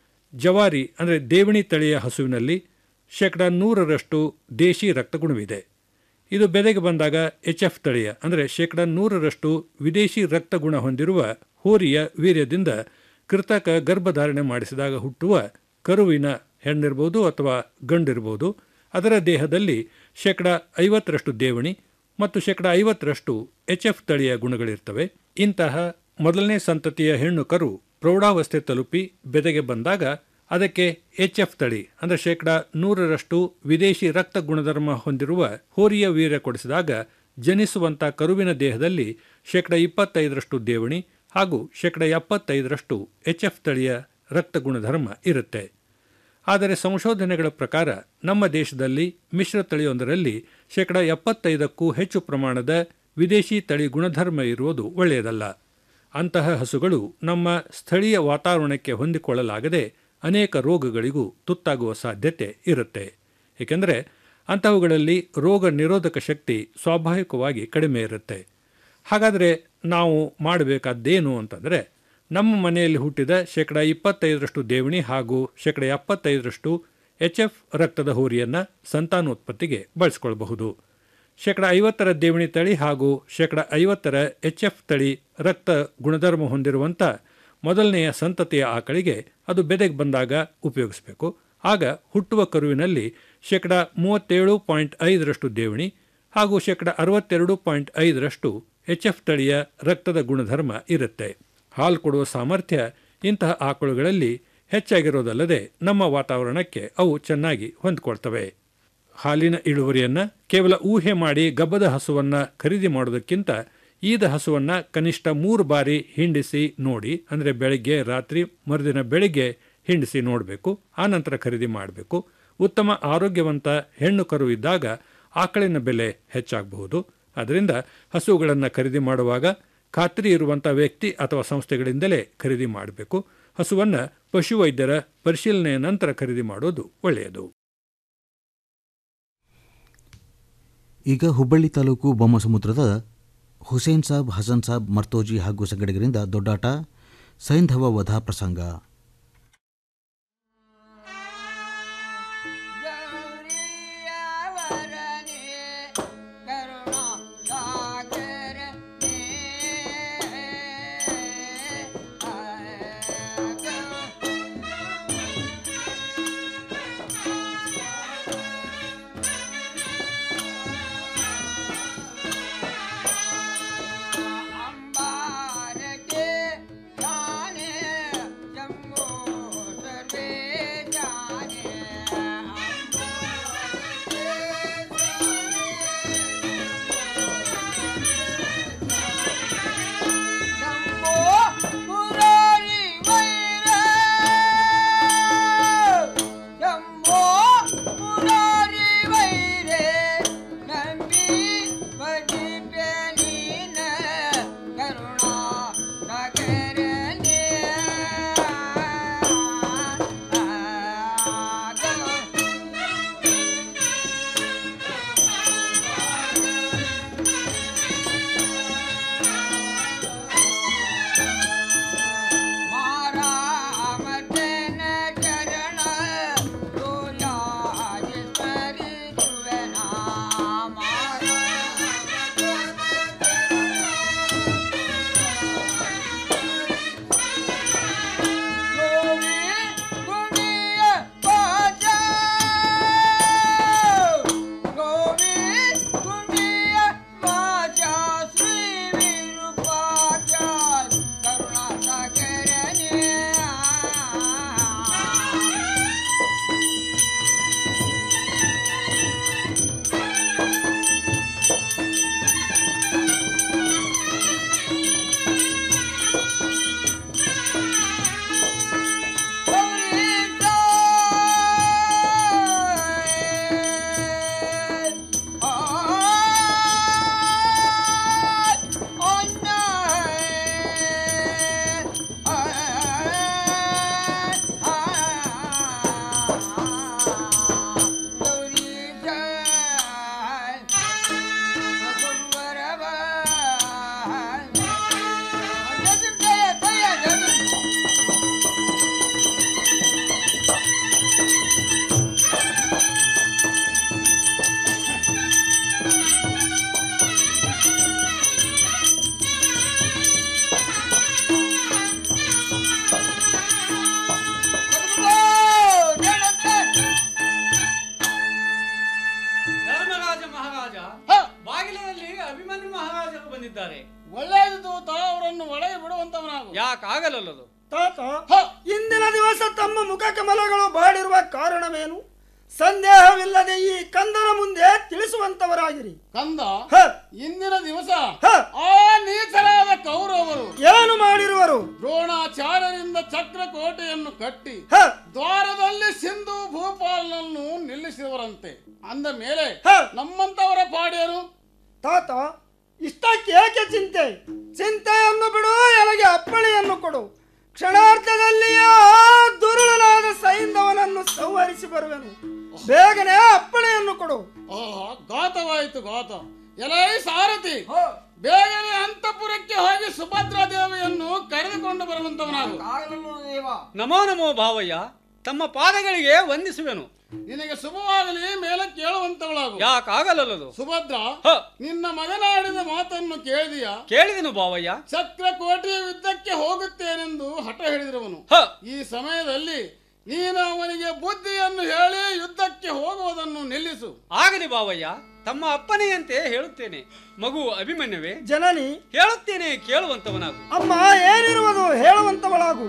ಜವಾರಿ ಅಂದರೆ ದೇವಣಿ ತಳಿಯ ಹಸುವಿನಲ್ಲಿ ಶೇಕಡ ನೂರರಷ್ಟು ದೇಶಿ ರಕ್ತಗುಣವಿದೆ ಇದು ಬೆದೆಗೆ ಬಂದಾಗ ಎಚ್ ಎಫ್ ತಳಿಯ ಅಂದರೆ ಶೇಕಡ ನೂರರಷ್ಟು ವಿದೇಶಿ ರಕ್ತಗುಣ ಹೊಂದಿರುವ ಹೋರಿಯ ವೀರ್ಯದಿಂದ ಕೃತಕ ಗರ್ಭಧಾರಣೆ ಮಾಡಿಸಿದಾಗ ಹುಟ್ಟುವ ಕರುವಿನ ಹೆಣ್ಣಿರ್ಬೋದು ಅಥವಾ ಗಂಡಿರ್ಬೋದು ಅದರ ದೇಹದಲ್ಲಿ ಶೇಕಡ ಐವತ್ತರಷ್ಟು ದೇವಣಿ ಮತ್ತು ಶೇಕಡ ಐವತ್ತರಷ್ಟು ಎಚ್ ಎಫ್ ತಳಿಯ ಗುಣಗಳಿರ್ತವೆ ಇಂತಹ ಮೊದಲನೇ ಸಂತತಿಯ ಹೆಣ್ಣು ಕರು ಪ್ರೌಢಾವಸ್ಥೆ ತಲುಪಿ ಬೆದೆಗೆ ಬಂದಾಗ ಅದಕ್ಕೆ ಎಚ್ ಎಫ್ ತಳಿ ಅಂದರೆ ಶೇಕಡ ನೂರರಷ್ಟು ವಿದೇಶಿ ರಕ್ತ ಗುಣಧರ್ಮ ಹೊಂದಿರುವ ಹೋರಿಯ ವೀರ್ಯ ಕೊಡಿಸಿದಾಗ ಜನಿಸುವಂಥ ಕರುವಿನ ದೇಹದಲ್ಲಿ ಶೇಕಡ ಇಪ್ಪತ್ತೈದರಷ್ಟು ದೇವಣಿ ಹಾಗೂ ಶೇಕಡ ಎಪ್ಪತ್ತೈದರಷ್ಟು ಎಚ್ ಎಫ್ ತಳಿಯ ರಕ್ತ ಗುಣಧರ್ಮ ಇರುತ್ತೆ ಆದರೆ ಸಂಶೋಧನೆಗಳ ಪ್ರಕಾರ ನಮ್ಮ ದೇಶದಲ್ಲಿ ಮಿಶ್ರ ತಳಿಯೊಂದರಲ್ಲಿ ಶೇಕಡ ಎಪ್ಪತ್ತೈದಕ್ಕೂ ಹೆಚ್ಚು ಪ್ರಮಾಣದ ವಿದೇಶಿ ತಳಿ ಗುಣಧರ್ಮ ಇರುವುದು ಒಳ್ಳೆಯದಲ್ಲ ಅಂತಹ ಹಸುಗಳು ನಮ್ಮ ಸ್ಥಳೀಯ ವಾತಾವರಣಕ್ಕೆ ಹೊಂದಿಕೊಳ್ಳಲಾಗದೆ ಅನೇಕ ರೋಗಗಳಿಗೂ ತುತ್ತಾಗುವ ಸಾಧ್ಯತೆ ಇರುತ್ತೆ ಏಕೆಂದರೆ ಅಂತಹವುಗಳಲ್ಲಿ ರೋಗ ನಿರೋಧಕ ಶಕ್ತಿ ಸ್ವಾಭಾವಿಕವಾಗಿ ಕಡಿಮೆ ಇರುತ್ತೆ ಹಾಗಾದರೆ ನಾವು ಮಾಡಬೇಕಾದ್ದೇನು ಅಂತಂದರೆ ನಮ್ಮ ಮನೆಯಲ್ಲಿ ಹುಟ್ಟಿದ ಶೇಕಡ ಇಪ್ಪತ್ತೈದರಷ್ಟು ದೇವಣಿ ಹಾಗೂ ಶೇಕಡ ಎಪ್ಪತ್ತೈದರಷ್ಟು ಎಚ್ ಎಫ್ ರಕ್ತದ ಹೋರಿಯನ್ನು ಸಂತಾನೋತ್ಪತ್ತಿಗೆ ಬಳಸಿಕೊಳ್ಳಬಹುದು ಶೇಕಡ ಐವತ್ತರ ದೇವಣಿ ತಳಿ ಹಾಗೂ ಶೇಕಡ ಐವತ್ತರ ಎಚ್ ಎಫ್ ತಳಿ ರಕ್ತ ಗುಣಧರ್ಮ ಹೊಂದಿರುವಂಥ ಮೊದಲನೆಯ ಸಂತತಿಯ ಆಕಳಿಗೆ ಅದು ಬೆದೆಗೆ ಬಂದಾಗ ಉಪಯೋಗಿಸಬೇಕು ಆಗ ಹುಟ್ಟುವ ಕರುವಿನಲ್ಲಿ ಶೇಕಡ ಮೂವತ್ತೇಳು ಪಾಯಿಂಟ್ ಐದರಷ್ಟು ದೇವಣಿ ಹಾಗೂ ಶೇಕಡ ಅರವತ್ತೆರಡು ಪಾಯಿಂಟ್ ಐದರಷ್ಟು ಎಚ್ ಎಫ್ ತಳಿಯ ರಕ್ತದ ಗುಣಧರ್ಮ ಇರುತ್ತೆ ಹಾಲು ಕೊಡುವ ಸಾಮರ್ಥ್ಯ ಇಂತಹ ಆಕಳುಗಳಲ್ಲಿ ಹೆಚ್ಚಾಗಿರೋದಲ್ಲದೆ ನಮ್ಮ ವಾತಾವರಣಕ್ಕೆ ಅವು ಚೆನ್ನಾಗಿ ಹೊಂದಿಕೊಳ್ತವೆ ಹಾಲಿನ ಇಳುವರಿಯನ್ನು ಕೇವಲ ಊಹೆ ಮಾಡಿ ಗಬ್ಬದ ಹಸುವನ್ನು ಖರೀದಿ ಮಾಡೋದಕ್ಕಿಂತ ಈದ ಹಸುವನ್ನು ಕನಿಷ್ಠ ಮೂರು ಬಾರಿ ಹಿಂಡಿಸಿ ನೋಡಿ ಅಂದರೆ ಬೆಳಗ್ಗೆ ರಾತ್ರಿ ಮರುದಿನ ಬೆಳಿಗ್ಗೆ ಹಿಂಡಿಸಿ ನೋಡಬೇಕು ಆನಂತರ ಖರೀದಿ ಮಾಡಬೇಕು ಉತ್ತಮ ಆರೋಗ್ಯವಂತ ಹೆಣ್ಣು ಕರು ಇದ್ದಾಗ ಆಕಳಿನ ಬೆಲೆ ಹೆಚ್ಚಾಗಬಹುದು ಅದರಿಂದ ಹಸುಗಳನ್ನು ಖರೀದಿ ಮಾಡುವಾಗ ಖಾತ್ರಿ ಇರುವಂಥ ವ್ಯಕ್ತಿ ಅಥವಾ ಸಂಸ್ಥೆಗಳಿಂದಲೇ ಖರೀದಿ ಮಾಡಬೇಕು ಹಸುವನ್ನು ಪಶುವೈದ್ಯರ ಪರಿಶೀಲನೆಯ ನಂತರ ಖರೀದಿ ಮಾಡೋದು ಒಳ್ಳೆಯದು ಈಗ ಹುಬ್ಬಳ್ಳಿ ತಾಲೂಕು ಬೊಮ್ಮಸಮುದ್ರದ ಹುಸೇನ್ ಸಾಬ್ ಹಸನ್ ಸಾಬ್ ಮರ್ತೋಜಿ ಹಾಗೂ ಸಂಗಡಿಗರಿಂದ ದೊಡ್ಡಾಟ ಸೈಂಧವ ವಧಾ ಪ್ರಸಂಗ ಅಂಬಾರಕ್ಕೆ ತಾನೇ ಸನ್ಯಾಸಿಗಳು ಬಂದಿದ್ದಾರೆ ಒಳ್ಳೆಯದು ತಾ ಅವರನ್ನು ಒಳಗೆ ಬಿಡುವಂತವನಾಗು ಯಾಕಾಗಲಲ್ಲದು ತಾತ ಇಂದಿನ ದಿವಸ ತಮ್ಮ ಮುಖ ಕಮಲಗಳು ಬಾಡಿರುವ ಕಾರಣವೇನು ಸಂದೇಹವಿಲ್ಲದೆ ಈ ಕಂದನ ಮುಂದೆ ತಿಳಿಸುವಂತವರಾಗಿರಿ ಕಂದ ಇಂದಿನ ದಿವಸ ಆ ನೀಚರಾದ ಕೌರವರು ಏನು ಮಾಡಿರುವರು ದ್ರೋಣಾಚಾರ್ಯರಿಂದ ಚಕ್ರಕೋಟೆಯನ್ನು ಕಟ್ಟಿ ದ್ವಾರದಲ್ಲಿ ಸಿಂಧು ಭೂಪಾಲನನ್ನು ನಿಲ್ಲಿಸಿದವರಂತೆ ಅಂದ ಮೇಲೆ ನಮ್ಮಂತವರ ಪಾಡೇನು ತಾತ ಇಷ್ಟಕ್ಕೆ ಏಕೆ ಚಿಂತೆ ಚಿಂತೆಯನ್ನು ಬಿಡು ಎನಗೆ ಅಪ್ಪಣೆಯನ್ನು ಕೊಡು ಕ್ಷಣಾರ್ಥದಲ್ಲಿಯೇ ಆ ದುರುಳನಾದ ಸೈಂಧವನನ್ನು ಸಂಹರಿಸಿ ಬರುವೆನು ಬೇಗನೆ ಅಪ್ಪಣೆಯನ್ನು ಕೊಡು ಓಹೋ ಘಾತವಾಯಿತು ಘಾತ ಎಲೈ ಸಾರಥಿ ಬೇಗನೆ ಅಂತಪುರಕ್ಕೆ ಹೋಗಿ ಸುಭದ್ರಾ ದೇವಿಯನ್ನು ಕರೆದುಕೊಂಡು ಬರುವಂತವನಾಗು ನಮೋ ನಮೋ ಭಾವಯ್ಯ ತಮ್ಮ ಪಾದಗಳಿಗೆ ವಂದಿಸುವೆನು ನಿನಗೆ ಶುಭವಾಗಲಿ ಮೇಲೆ ಕೇಳುವಂತವಳಾಗು ಯಾಕಾಗಲಲ್ಲದು ಸುಭದ್ರ ನಿನ್ನ ಮಗನಾಡಿದ ಮಾತನ್ನು ಕೇಳಿದೀಯಾ ಕೇಳಿದೆನು ಭಾವಯ್ಯ ಚಕ್ರಕೋಟೆಯ ಯುದ್ಧಕ್ಕೆ ಹೋಗುತ್ತೇನೆಂದು ಹಠ ಹಿಡಿದಿರುವನು ಈ ಸಮಯದಲ್ಲಿ ನೀನು ಅವನಿಗೆ ಬುದ್ಧಿಯನ್ನು ಹೇಳಿ ಯುದ್ಧಕ್ಕೆ ಹೋಗುವುದನ್ನು ನಿಲ್ಲಿಸು ಆಗಲಿ ಭಾವಯ್ಯ ತಮ್ಮ ಅಪ್ಪನೆಯಂತೆ ಹೇಳುತ್ತೇನೆ ಮಗು ಅಭಿಮನ್ಯವೇ ಜನನಿ ಹೇಳುತ್ತೇನೆ ಕೇಳುವಂತವನಾಗು ಅಮ್ಮ ಏನಿರುವುದು ಹೇಳುವಂತವಳಾಗು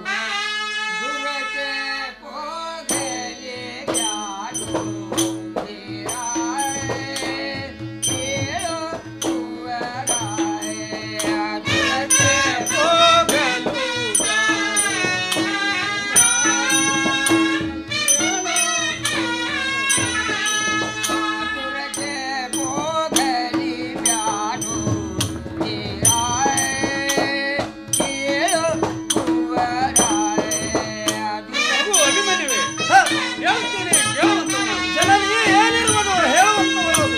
ಮಗು ಅಭಿಮನ್ಯವೇ ಹೇಳುತ್ತೇನೆ ಕೇಳುವಂತವನಾಗು ಜನನಿ ಏನಿರುವುದು ಹೇಳುವಂತವಳಾಗು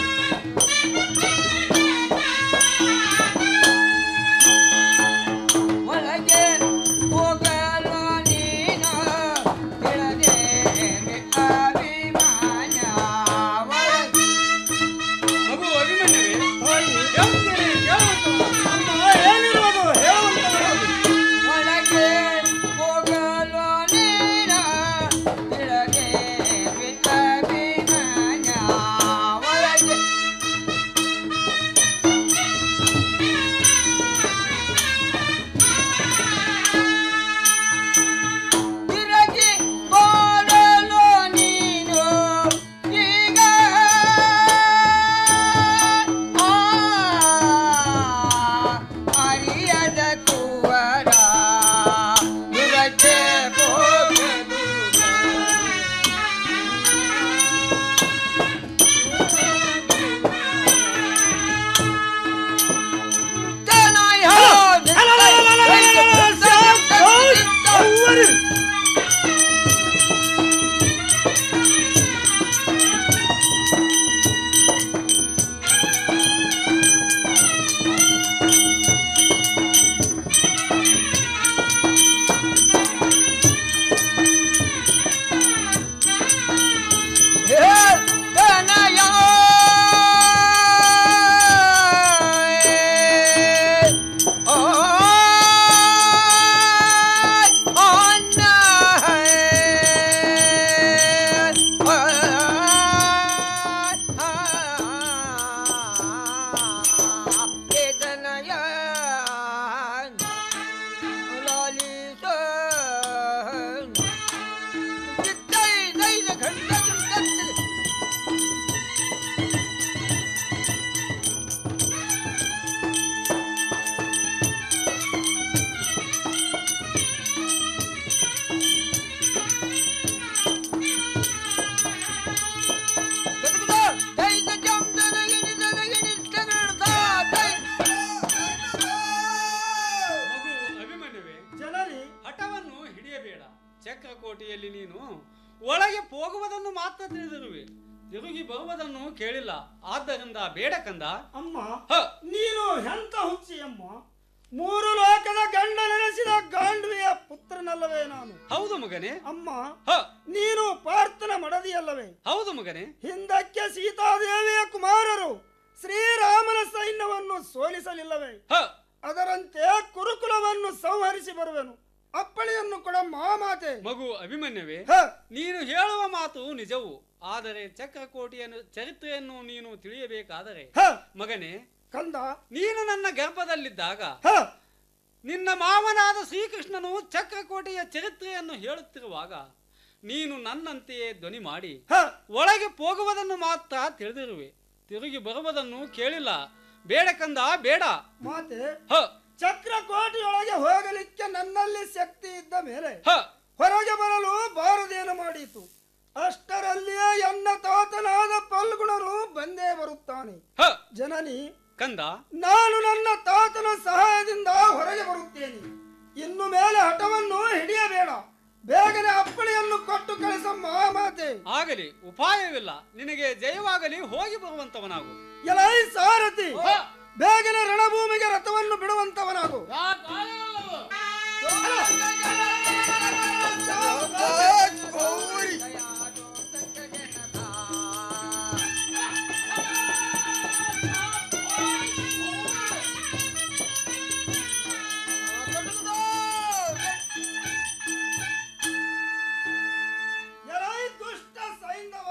ಒಳಗೆ ಹೋಗಲು ನೀನು ತಿಳಿದೆ ಅಭಿಮಾನ ಒಳಗೆ ಮಗು ಅಭಿಮನ್ಯವೇ ಹೇಳುತ್ತೇನೆ ಕೇಳುವಂತವನಾಗು ಅಮ್ಮ ಏನಿರುವುದು ಹೇಳುವಂತವಳಾಗು ಒಳಗೆ ಹೋಗಲು ನೀನು ತಿಳಿದೆ ಅಭಿಮಾನ ಒಳಗೆ ತಿರುಗಿ ಬರಲು ನೀನು ಈಗ ಆ, ಅರಿಯದ ಕುವರ ಯುಗಕ್ಕೆ ಹೋಗಲು ತನಯ ತನಯ ಮಗು ಅಭಿಮನ್ಯವೇ ಜನನಿ ಹಠವನ್ನು ಹಿಡಿಯಬೇಡ ಚಕ್ರಕೋಟೆಯಲ್ಲಿ ನೀನು ಒಳಗೆ ಹೋಗುವುದನ್ನು ಮಾತ್ರ ತಿಳಿದಿರುವೆ ತಿರುಗಿ ಬರುವುದನ್ನು ಕೇಳಿಲ್ಲ ಆದ್ದರಿಂದ ಬೇಡ ಕಂದ ಅಮ್ಮ ನೀನು ಎಂತ ಹುಚ್ಚಿ ಅಮ್ಮ ಮೂರು ಲೋಕದ ಗಂಡ ನೆನೆಸಿದ ಗಾಂಡ್ವಿಯ ಪುತ್ರನಲ್ಲವೇ ನಾನು ಹೌದು ಮಗನೇ ಅಮ್ಮ ನೀನು ಪಾರ್ಥನ ಮಡದಿಯಲ್ಲವೇ ಹೌದು ಮಗನೇ ಹಿಂದಕ್ಕೆ ಸೀತಾದೇವಿಯ ಕುಮಾರರು ಶ್ರೀರಾಮನ ಸೈನ್ಯವನ್ನು ಸೋಲಿಸಲಿಲ್ಲವೇ ಅದರಂತೆ ಕುರುಕುಲವನ್ನು ಸಂಹರಿಸಿ ಬರುವೆನು ಅಪ್ಪಣೆಯನ್ನು ಕೊಡ ಮಾಮಾತೆ ಮಗು ಅಭಿಮನ್ಯವೇ ನೀನು ಹೇಳುವ ಮಾತು ನಿಜವು ಆದರೆ ಚಕ್ರಕೋಟೆಯನ್ನು ಚರಿತ್ರೆಯನ್ನು ನೀನು ತಿಳಿಯಬೇಕಾದರೆ ಮಗನೇ ಕಂದ ನೀನು ನನ್ನ ಗರ್ಭದಲ್ಲಿದ್ದಾಗ ನಿನ್ನ ಮಾವನಾದ ಶ್ರೀಕೃಷ್ಣನು ಚಕ್ರಕೋಟೆಯ ಚರಿತ್ರೆಯನ್ನು ಹೇಳುತ್ತಿರುವಾಗ ನೀನು ನನ್ನಂತೆಯೇ ಧ್ವನಿ ಮಾಡಿ ಒಳಗೆ ಹೋಗುವುದನ್ನು ಮಾತ್ರ ತಿಳಿದಿರುವೆ ತಿರುಗಿ ಬರುವುದನ್ನು ಕೇಳಿಲ್ಲ ಬೇಡ ಕಂದ ಬೇಡ ಮಾತೆ ಹ ಚಕ್ರಕೋಟೆಯೊಳಗೆ ಹೋಗಲಿಕ್ಕೆ ನನ್ನಲ್ಲಿ ಶಕ್ತಿ ಇದ್ದ ಮೇಲೆ ಹೊರಗೆ ಬರಲು ಬಾರದೇನು ಮಾಡಿತು ಅಷ್ಟರಲ್ಲಿಯೇ ಎನ್ನ ತಾತನಾದ ಪಲ್ಗುಣರು ಬಂದೇ ಬರುತ್ತಾನೆ ಜನನಿ ಕಂದ ನಾನು ನನ್ನ ತಾತನ ಸಹಾಯದಿಂದ ಹೊರಗೆ ಬರುತ್ತೇನೆ ಇನ್ನು ಮೇಲೆ ಹಠವನ್ನು ಹಿಡಿಯಬೇಡ ಬೇಗನೆ ಅಪ್ಪಣೆಯನ್ನು ಕೊಟ್ಟು ಕಳಿಸಮ್ಮ ಮಾತೆ ಆಗಲಿ ಉಪಾಯವಿಲ್ಲ ನಿನಗೆ ಜಯವಾಗಲಿ ಹೋಗಿ ಬರುವಂತವನಾಗು ಎಲೈ ಸಾರಥಿ ಬೇಗನೆ ರಣಭೂಮಿಗೆ ರಥವನ್ನು ಬಿಡುವಂತವನಾಗು ಎಲೈ ದುಷ್ಟ ಸೈಂಧವ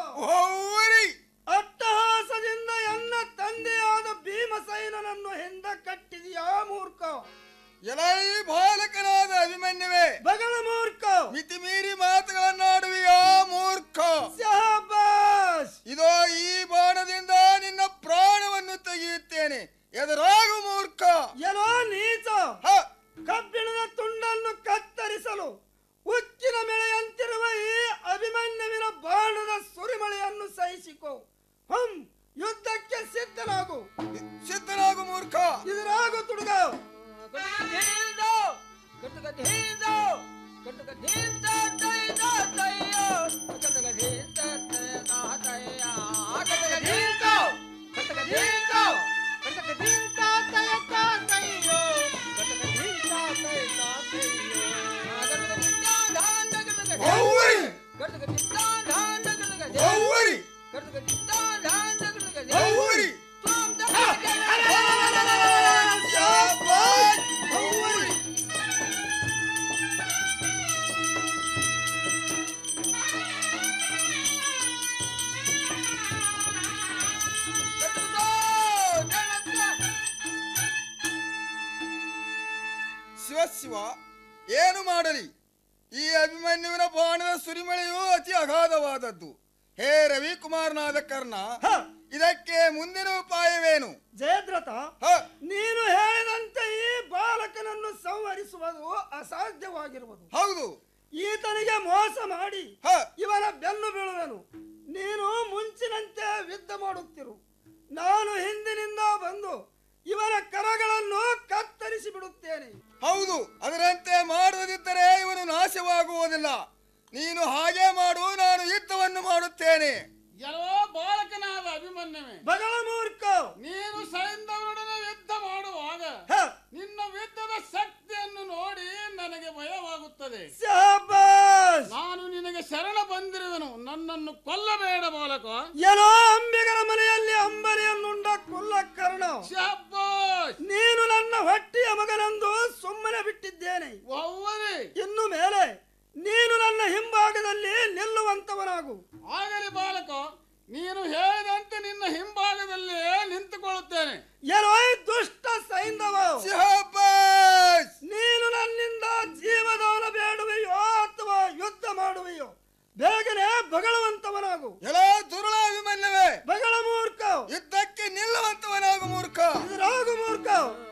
ಅಟ್ಟಹಾಸದಿಂದ ಎನ್ನ ತಂದೆಯಾದ ಭೀಮಸೈನನನ್ನು ಹಿಂದ ಕಟ್ಟಿದೆಯಾ ಮೂರ್ಖ ಎಲೈ ಬಾಲಕನಾದ ಅಭಿಮನ್ಯುವೆ ಬಗಳ ಮೂರ್ಖ ಮಿತಿ ಮೀರಿ ಮಾತುಗಳನ್ನಾಡುವಿಯಾ ಮೂರ್ಖ ಶಹಬಾಸ್ ಇದೋ ಈ ಬಾಣದಿಂದ ನಿನ್ನ ಪ್ರಾಣವನ್ನು ತೆಗೆಯುತ್ತೇನೆ ಎದುರಾಗು ಮೂರ್ಖ ಏನೋ ನೀಚ ಕಬ್ಬಿಣದ ತುಂಡನ್ನು ಕತ್ತರಿಸಲು ಉಕ್ಕಿನ ಮೆಳೆಯಂತಿರುವ ಈ ಅಭಿಮನ್ಯುವಿನ ಬಾಣದ ಸುರಿಮಳೆಯನ್ನು ಸಹಿಸಿಕೋ ಹಂ ಯುದ್ಧಕ್ಕೆ ಸಿದ್ಧನಾಗು ಸಿದ್ಧನಾಗು ಮೂರ್ಖ ಇದರಾಗು ತುಡುಗ ಶಿವ ಶಿವ ಏನು ಮಾಡಲಿ ಈ ಅಭಿಮನ್ಯುವಿನ ಬಾಣದ ಸುರಿಮಳೆಯು ಅತಿ ಅಗಾಧವಾದದ್ದು ಹೇ ರವಿಕುಮಾರನಾದ ಕರ್ಣ ಇದಕ್ಕೆ ಮುಂದಿನ ಉಪಾಯವೇನು ಜಯದ್ರಥ ನೀನು ಹೇಳಿದಂತೆ ಈ ಬಾಲಕನನ್ನು ಸಂಹರಿಸುವುದು ಅಸಾಧ್ಯವಾಗಿರುವುದು ಹೌದು ಈತನಿಗೆ ಮೋಸ ಮಾಡಿ ಇವನ ಬೆನ್ನು ಬೀಳುವೆನು ನೀನು ಮುಂಚಿನಂತೆ ಯುದ್ಧ ಮಾಡುತ್ತಿರು ನಾನು ಹಿಂದಿನಿಂದ ಬಂದು ಇವನ ಕರಗಳನ್ನು ಕತ್ತರಿಸಿ ಬಿಡುತ್ತೇನೆ ಹೌದು ಅದರಂತೆ ಮಾಡುವುದಿದ್ದರೆ ಇವನು ನಾಶವಾಗುವುದಿಲ್ಲ ನೀನು ಹಾಗೆ ಮಾಡು ನಾನು ಯುದ್ಧವನ್ನು ಮಾಡುತ್ತೇನೆ ಎಲ್ಲೋ ಬಾಲಕನಾದ ಅಭಿಮನ್ಯುವೆ ಬಗಳ ಮೂರ್ಖ ನೀನು ಸೈಂಧವರೊಡನೆ ಯುದ್ಧ ಮಾಡುವಾಗ ನಿನ್ನ ಯುದ್ಧದ ಶಕ್ತಿಯನ್ನು ನೋಡಿ ನನಗೆ ಭಯವಾಗುತ್ತದೆ ನಾನು ನಿನಗೆ ಶರಣ ಬಂದಿರುವೆನು ನನ್ನನ್ನು ಕೊಲ್ಲಬೇಡ ಬಾಲಕ ಏನೋ ಅಂಬಿಗರ ಮನೆಯಲ್ಲಿ ಅಂಬರಿಯನ್ನುಂಡ ಕುಲ್ಲಕರ್ಣ ನೀನು ನನ್ನ ಹೊಟ್ಟೆಯ ಮಗನೆಂದು ಸುಮ್ಮನೆ ಬಿಟ್ಟಿದ್ದೇನೆ ಇನ್ನು ಮೇಲೆ ನೀನು ನನ್ನ ಹಿಂಭಾಗದಲ್ಲಿ ನಿಲ್ಲುವಂತವನಾಗು ಆಗಲಿ ಬಾಲಕ ನೀನು ಹೇಳಿದಂತೆ ನಿನ್ನ ಹಿಂಭಾಗದಲ್ಲಿ ನಿಂತುಕೊಳ್ಳುತ್ತೇನೆ ಏನೋ ಈ ದುಷ್ಟ ಸೈಂಧವ ನೀನು ನನ್ನಿಂದ ಜೀವದಾನ ಬೇಡುವೆಯೋ ಅಥವಾ ಯುದ್ಧ ಮಾಡುವೆಯೋ ಬೇಗನೆ ಬಗಳುವಂತವನಾಗು ಎಲ್ಲ ದುರುಳ ಅಭಿಮನ್ಯವೇ ಬಗಳ ಮೂರ್ಖ ಯುದ್ಧಕ್ಕೆ ನಿಲ್ಲುವಂತವನಾಗು ಮೂರ್ಖ ರಾಗು ಮೂರ್ಖ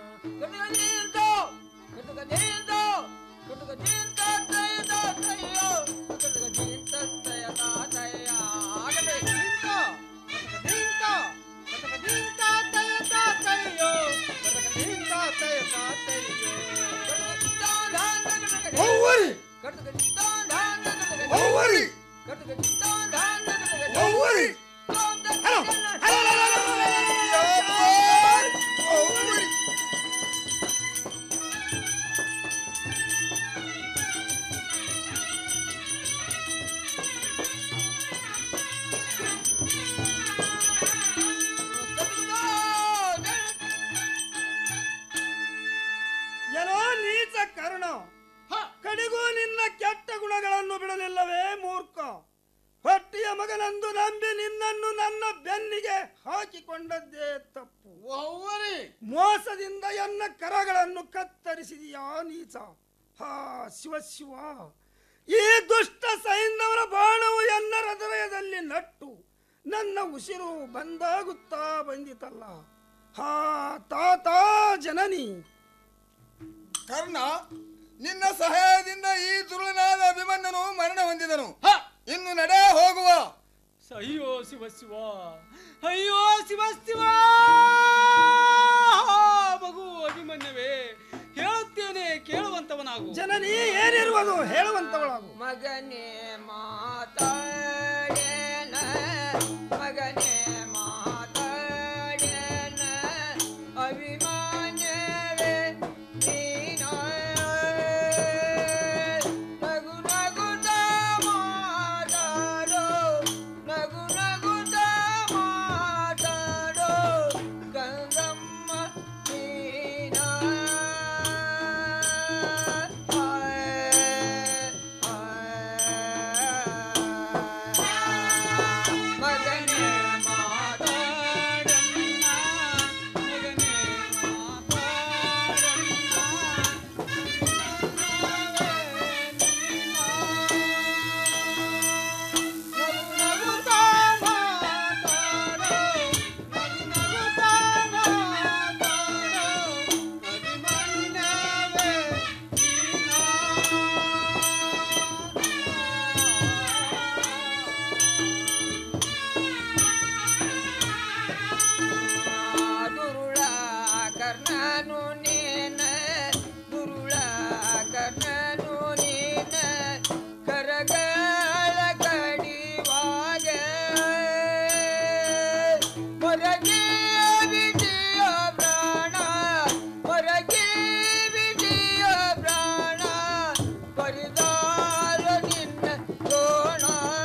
ಏನೋ ನೀಚ ಕರ್ಣ ಕಡೆಗೂ ನಿನ್ನ ಕೆಟ್ಟ ಗುಣಗಳನ್ನು ಬಿಡಲಿಲ್ಲವೇ ಮೂರ್ಖ ಹೊಟ್ಟ ಹೊಟ್ಟೆಯ ಮಗನೆಂದು ನಂಬಿ ನಿನ್ನನ್ನು ನನ್ನ ಬೆನ್ನಿಗೆ ಹಾಕಿಕೊಂಡದ್ದೇ ತಪ್ಪು ಮೋಸದಿಂದ ಎನ್ನ ಕರಗಳನ್ನು ಕತ್ತರಿಸಿದೆಯಾ ನೀಚ ಹಾ ಶಿವ ಶಿವ ಈ ದುಷ್ಟ ಸೈಂಧವನ ಬಾಣವು ಎನ್ನ ಹೃದಯದಲ್ಲಿ ನಟ್ಟು ನನ್ನ ಉಸಿರು ಬಂದಾಗುತ್ತಾ ಬಂದಿತಲ್ಲ ಹಾ ತಾತ ಜನನಿ ಕರ್ಣ ನಿನ್ನ ಸಹಾಯದಿಂದ ಈ ದುರುಳನಾದ ಅಭಿಮನ್ಯನು ಮರಣ ಹೊಂದಿದನು ಇನ್ನು ನಡೆ ಹೋಗುವ ಅಯ್ಯೋ ಶಿವ ಶಿವ ಅಯ್ಯೋ ಶಿವ ಶಿವ ಮಗು ಅಭಿಮನ್ಯವೇ ಹೇಳುತ್ತೇನೆ ಕೇಳುವಂತವನಾಗು ಜನನಿ ಏನಿರುವುದು ಹೇಳುವಂತವಳಾಗು ಮಗನೇ ಮಾತಾಡೇನ ಮಗನೇ ಮಾತಾಡೇನ ಅಭಿಮಾನ್ಯವೇ ನೀನ ನಗು ನಗುತ್ತ ಮಾತಾಡೋ ನಗು ನಗುತ್ತ ಮಾತಾಡೋ ಗಂಗಮ್ಮ ನೀನ ಮಗನೇ ಮಾತಾಡಣ್ಣ ಮಗನೇ ದುರುಳ ಕರ್ಣನು ನೀನ ದುರುಳ ಕರ್ಣನು ನೀನ ಕರಗಳ ಕಡಿವಾಗ ಹೊರಗೆ ವಿಜಯ ಪ್ರಾಣ ಹೊರಗೆ ವಿಜಯ ಪ್ರಾಣ ಪರಿದಾರ ನಿನ್ನ ದ್ರೋಣ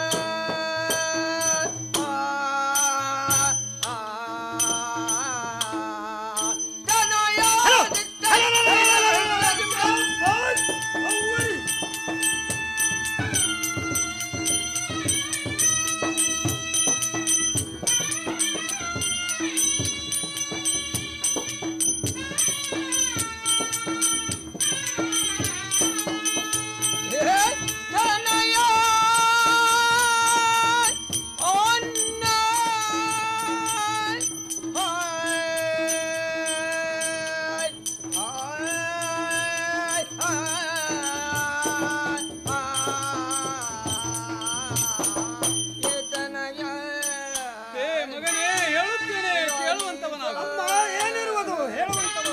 ಹೇ ಮಗನೇ ಹೇಳುತ್ತೇನೆ ಕೇಳುವಂತವನಾಗು ಅಮ್ಮ ಏನಿರುವುದು ಹೇಳುವಂತವಳಾಗು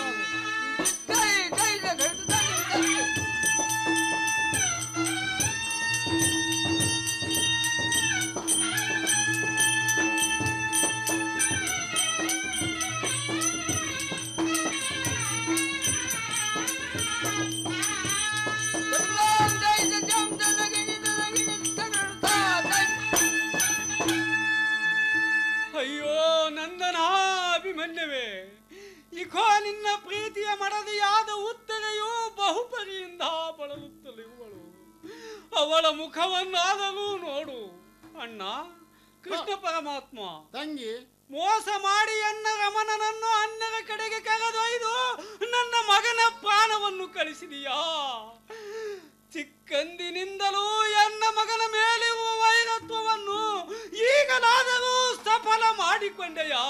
ಅಯ್ಯೋ ನಂದನ ಅಭಿಮನ್ಯವೇ ಇಖೋ ನಿನ್ನ ಪ್ರೀತಿಯ ಮಡದಿಯಾದ ಉತ್ತರೆಯು ಬಹುಪರಿಯಿಂದ ಬಳಲುತ್ತಲಿರುವಳು ಅವಳ ಮುಖವನ್ನಾದರೂ ನೋಡು ಅಣ್ಣ ಕೃಷ್ಣ ಪರಮಾತ್ಮ ತಂಗಿ ಮೋಸ ಮಾಡಿ ಅಣ್ಣ ರಮಣನನ್ನು ಅಣ್ಣರ ಕಡೆಗೆ ಕರೆದೊಯ್ದು ನನ್ನ ಮಗನ ಪ್ರಾಣವನ್ನು ಕಳಿಸಿದೀಯಾ ಚಿಕ್ಕಂದಿನಿಂದಲೂ ಎನ್ನ ಮಗನ ಮೇಲಿರುವ ವೈರತ್ವವನ್ನು ಈಗಲಾದರೂ ಸಫಲ ಮಾಡಿಕೊಂಡೆಯಾ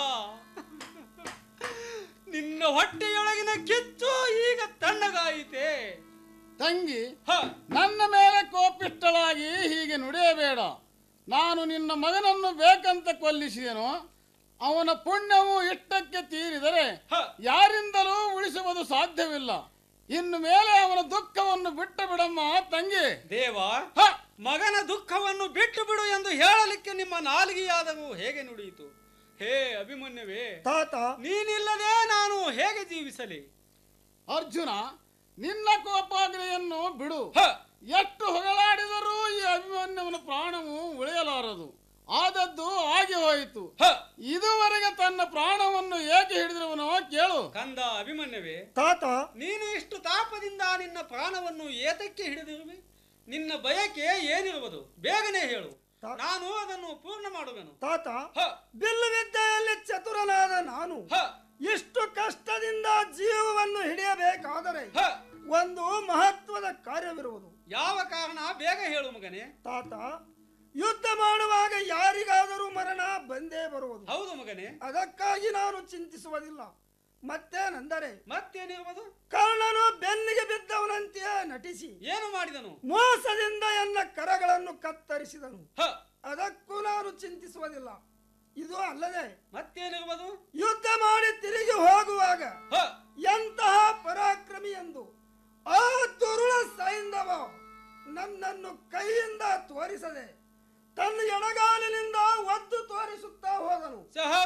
ನಿನ್ನ ಹೊಟ್ಟೆಯೊಳಗಿನ ಕಿಚ್ಚು ಈಗ ತಣ್ಣಗಾಯಿತೆ ತಂಗಿ ನನ್ನ ಮೇಲೆ ಕೋಪಿಷ್ಟಳಾಗಿ ಹೀಗೆ ನುಡಿಯಬೇಡ ನಾನು ನಿನ್ನ ಮಗನನ್ನು ಬೇಕಂತ ಕೊಲ್ಲಿಸಿದೆನು ಅವನ ಪುಣ್ಯವು ಇಷ್ಟಕ್ಕೆ ತೀರಿದರೆ ಯಾರಿಂದಲೂ ಉಳಿಸುವುದು ಸಾಧ್ಯವಿಲ್ಲ ಇನ್ನು ಮೇಲೆ ಅವನ ದುಃಖವನ್ನು ಬಿಟ್ಟು ಬಿಡಮ್ಮ ತಂಗಿ ದೇವ ಮಗನ ದುಃಖವನ್ನು ಬಿಟ್ಟು ಬಿಡು ಎಂದು ಹೇಳಲಿಕ್ಕೆ ನಿಮ್ಮ ನಾಲಿಗೆಯಾದರೂ ಹೇಗೆ ನುಡಿಯಿತು ಹೇ ಅಭಿಮನ್ಯವೇ ತಾತ ನೀನಿಲ್ಲದೆ ನಾನು ಹೇಗೆ ಜೀವಿಸಲಿ ಅರ್ಜುನ ನಿನ್ನ ಕೋಪಾಗ್ನೆಯನ್ನು ಬಿಡು ಎಷ್ಟು ಹೊಗಳಾಡಿದರೂ ಈ ಅಭಿಮನ್ಯವನ ಪ್ರಾಣವು ಉಳಿಯಲಾರದು ಆದದ್ದು ಆಗಿ ಹೋಯಿತು ಇದುವರೆಗೆ ತನ್ನ ಪ್ರಾಣವನ್ನು ಏಕೆ ಹಿಡಿದಿರುವನೋ ಕೇಳು ಕಂದ ಅಭಿಮನ್ಯವೇ ತಾತ ನೀನು ಇಷ್ಟು ತಾಪದಿಂದ ನಿನ್ನ ಪ್ರಾಣವನ್ನು ಏತಕ್ಕೆ ಹಿಡಿದಿರುವೆ ನಿನ್ನ ಬಯಕೆ ಏನಿರುವುದು ಬೇಗನೆ ಹೇಳು ನಾನು ಅದನ್ನು ಪೂರ್ಣ ಮಾಡುವೆನು ತಾತ ಬಿಲ್ಲು ವಿದ್ಯೆಯಲ್ಲಿ ಚತುರನಾದ ನಾನು ಇಷ್ಟು ಕಷ್ಟದಿಂದ ಜೀವವನ್ನು ಹಿಡಿಯಬೇಕಾದರೆ ಒಂದು ಮಹತ್ವದ ಕಾರ್ಯವಿರುವುದು ಯಾವ ಕಾರಣ ಬೇಗ ಹೇಳು ಮಗನೇ ತಾತ ಯುದ್ಧ ಮಾಡುವಾಗ ಯಾರಿಗಾದರೂ ಮರಣ ಬಂದೇ ಬರುವುದು ಹೌದು ಮಗನೇ ಅದಕ್ಕಾಗಿ ನಾನು ಚಿಂತಿಸುವುದಿಲ್ಲ ಮತ್ತೇನೆಂದರೆ ಮತ್ತೇನಿರುವುದು ಕರ್ಣನು ಬೆನ್ನಿಗೆ ಬಿದ್ದವನಂತೆಯೇ ನಟಿಸಿ ಏನು ಮಾಡಿದನು ಮೋಸದಿಂದ ಎನ್ನ ಕರಗಳನ್ನು ಕತ್ತರಿಸಿದನು ಅದಕ್ಕೂ ನಾನು ಚಿಂತಿಸುವುದಿಲ್ಲ ಇದು ಅಲ್ಲದೆ ಮತ್ತೇನಿರುವುದು ಯುದ್ಧ ಮಾಡಿ ತಿರುಗಿ ಹೋಗುವಾಗ ಎಂತಹ ಪರಾಕ್ರಮಿ ಎಂದು ಆ ದುರುಳ ಸೈಂಧವ ನನ್ನನ್ನು ಕೈಯಿಂದ ತೋರಿಸದೆ ತನ್ನ ಎಡಗಾಲಿನಿಂದ ಒದ್ದು ತೋರಿಸುತ್ತಾ ಹೋದನು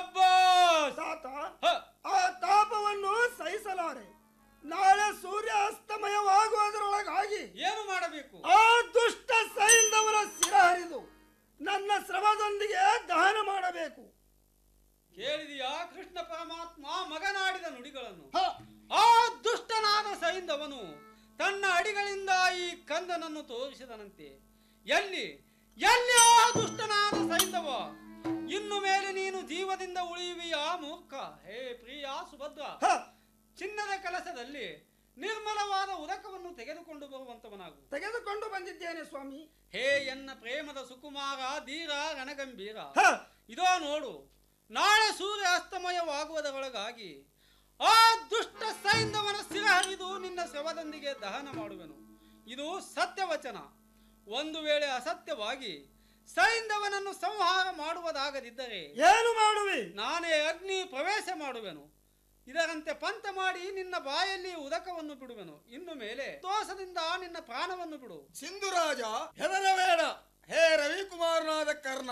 ತಾತ ಆ ತಾಪವನ್ನು ಸಹಿಸಲಾರೆ ನಾಳೆ ಸೂರ್ಯ ಅಸ್ತಮಯವಾಗುವುದರೊಳಗಾಗಿ ಏನು ಮಾಡಬೇಕು ಆ ದುಷ್ಟ ಸೈಂಧವನ ಸಿರ ಹರಿದು ನನ್ನ ಶ್ರಮದೊಂದಿಗೆ ದಹನ ಮಾಡಬೇಕು ಕೇಳಿದೆಯಾ ಕೃಷ್ಣ ಪರಮಾತ್ಮ ಮಗನಾಡಿದ ನುಡಿಗಳನ್ನು ಆ ದುಷ್ಟನಾದ ಸೈಂಧವನು ತನ್ನ ಅಡಿಗಳಿಂದ ಈ ಕಂದನನ್ನು ತೋರಿಸಿದನಂತೆ ಎಲ್ಲಿ ಎಲ್ಲಿ ಆ ದುಷ್ಟನಾದ ಸೈಂಧವ ಇನ್ನು ಮೇಲೆ ನೀನು ಜೀವದಿಂದ ಉಳಿಯುವಿಯಾ ಮೂರ್ಖ ಹೇ ಪ್ರಿಯ ಸುಭದ್ರ ಚಿನ್ನದ ಕೆಲಸದಲ್ಲಿ ನಿರ್ಮಲವಾದ ಉದಕವನ್ನು ತೆಗೆದುಕೊಂಡು ಬರುವಂತವನಾಗು ತೆಗೆದುಕೊಂಡು ಬಂದಿದ್ದೇನೆ ಸ್ವಾಮಿ ಹೇ ಎನ್ನ ಪ್ರೇಮದ ಸುಕುಮಾರ ಧೀರ ರಣಗಂಭೀರ ಇದೋ ನೋಡು ನಾಳೆ ಸೂರ್ಯ ಅಸ್ತಮಯವಾಗುವುದರೊಳಗಾಗಿ ಆ ದುಷ್ಟ ಸೈಂಧವನ ಸಿರ ಹರಿದು ನಿನ್ನ ಶವದೊಂದಿಗೆ ದಹನ ಮಾಡುವೆನು ಇದು ಸತ್ಯವಚನ ಒಂದು ವೇಳೆ ಅಸತ್ಯವಾಗಿ ಸೈಂಧವನನ್ನು ಸಂಹಾರ ಮಾಡುವುದಾಗದಿದ್ದರೆ ಏನು ಮಾಡುವಿ ನಾನೇ ಅಗ್ನಿ ಪ್ರವೇಶ ಮಾಡುವೆನು ಇದರಂತೆ ಪಂತ ಮಾಡಿ ನಿನ್ನ ಬಾಯಲ್ಲಿ ಉದಕವನ್ನು ಬಿಡುವೆನು ಇನ್ನು ಮೇಲೆ ದೋಷದಿಂದ ನಿನ್ನ ಪ್ರಾಣವನ್ನು ಬಿಡು ಸಿಂಧುರಾಜ ಹೆದರಬೇಡ ಹೇ ರವಿಕುಮಾರನಾದ ಕರ್ಣ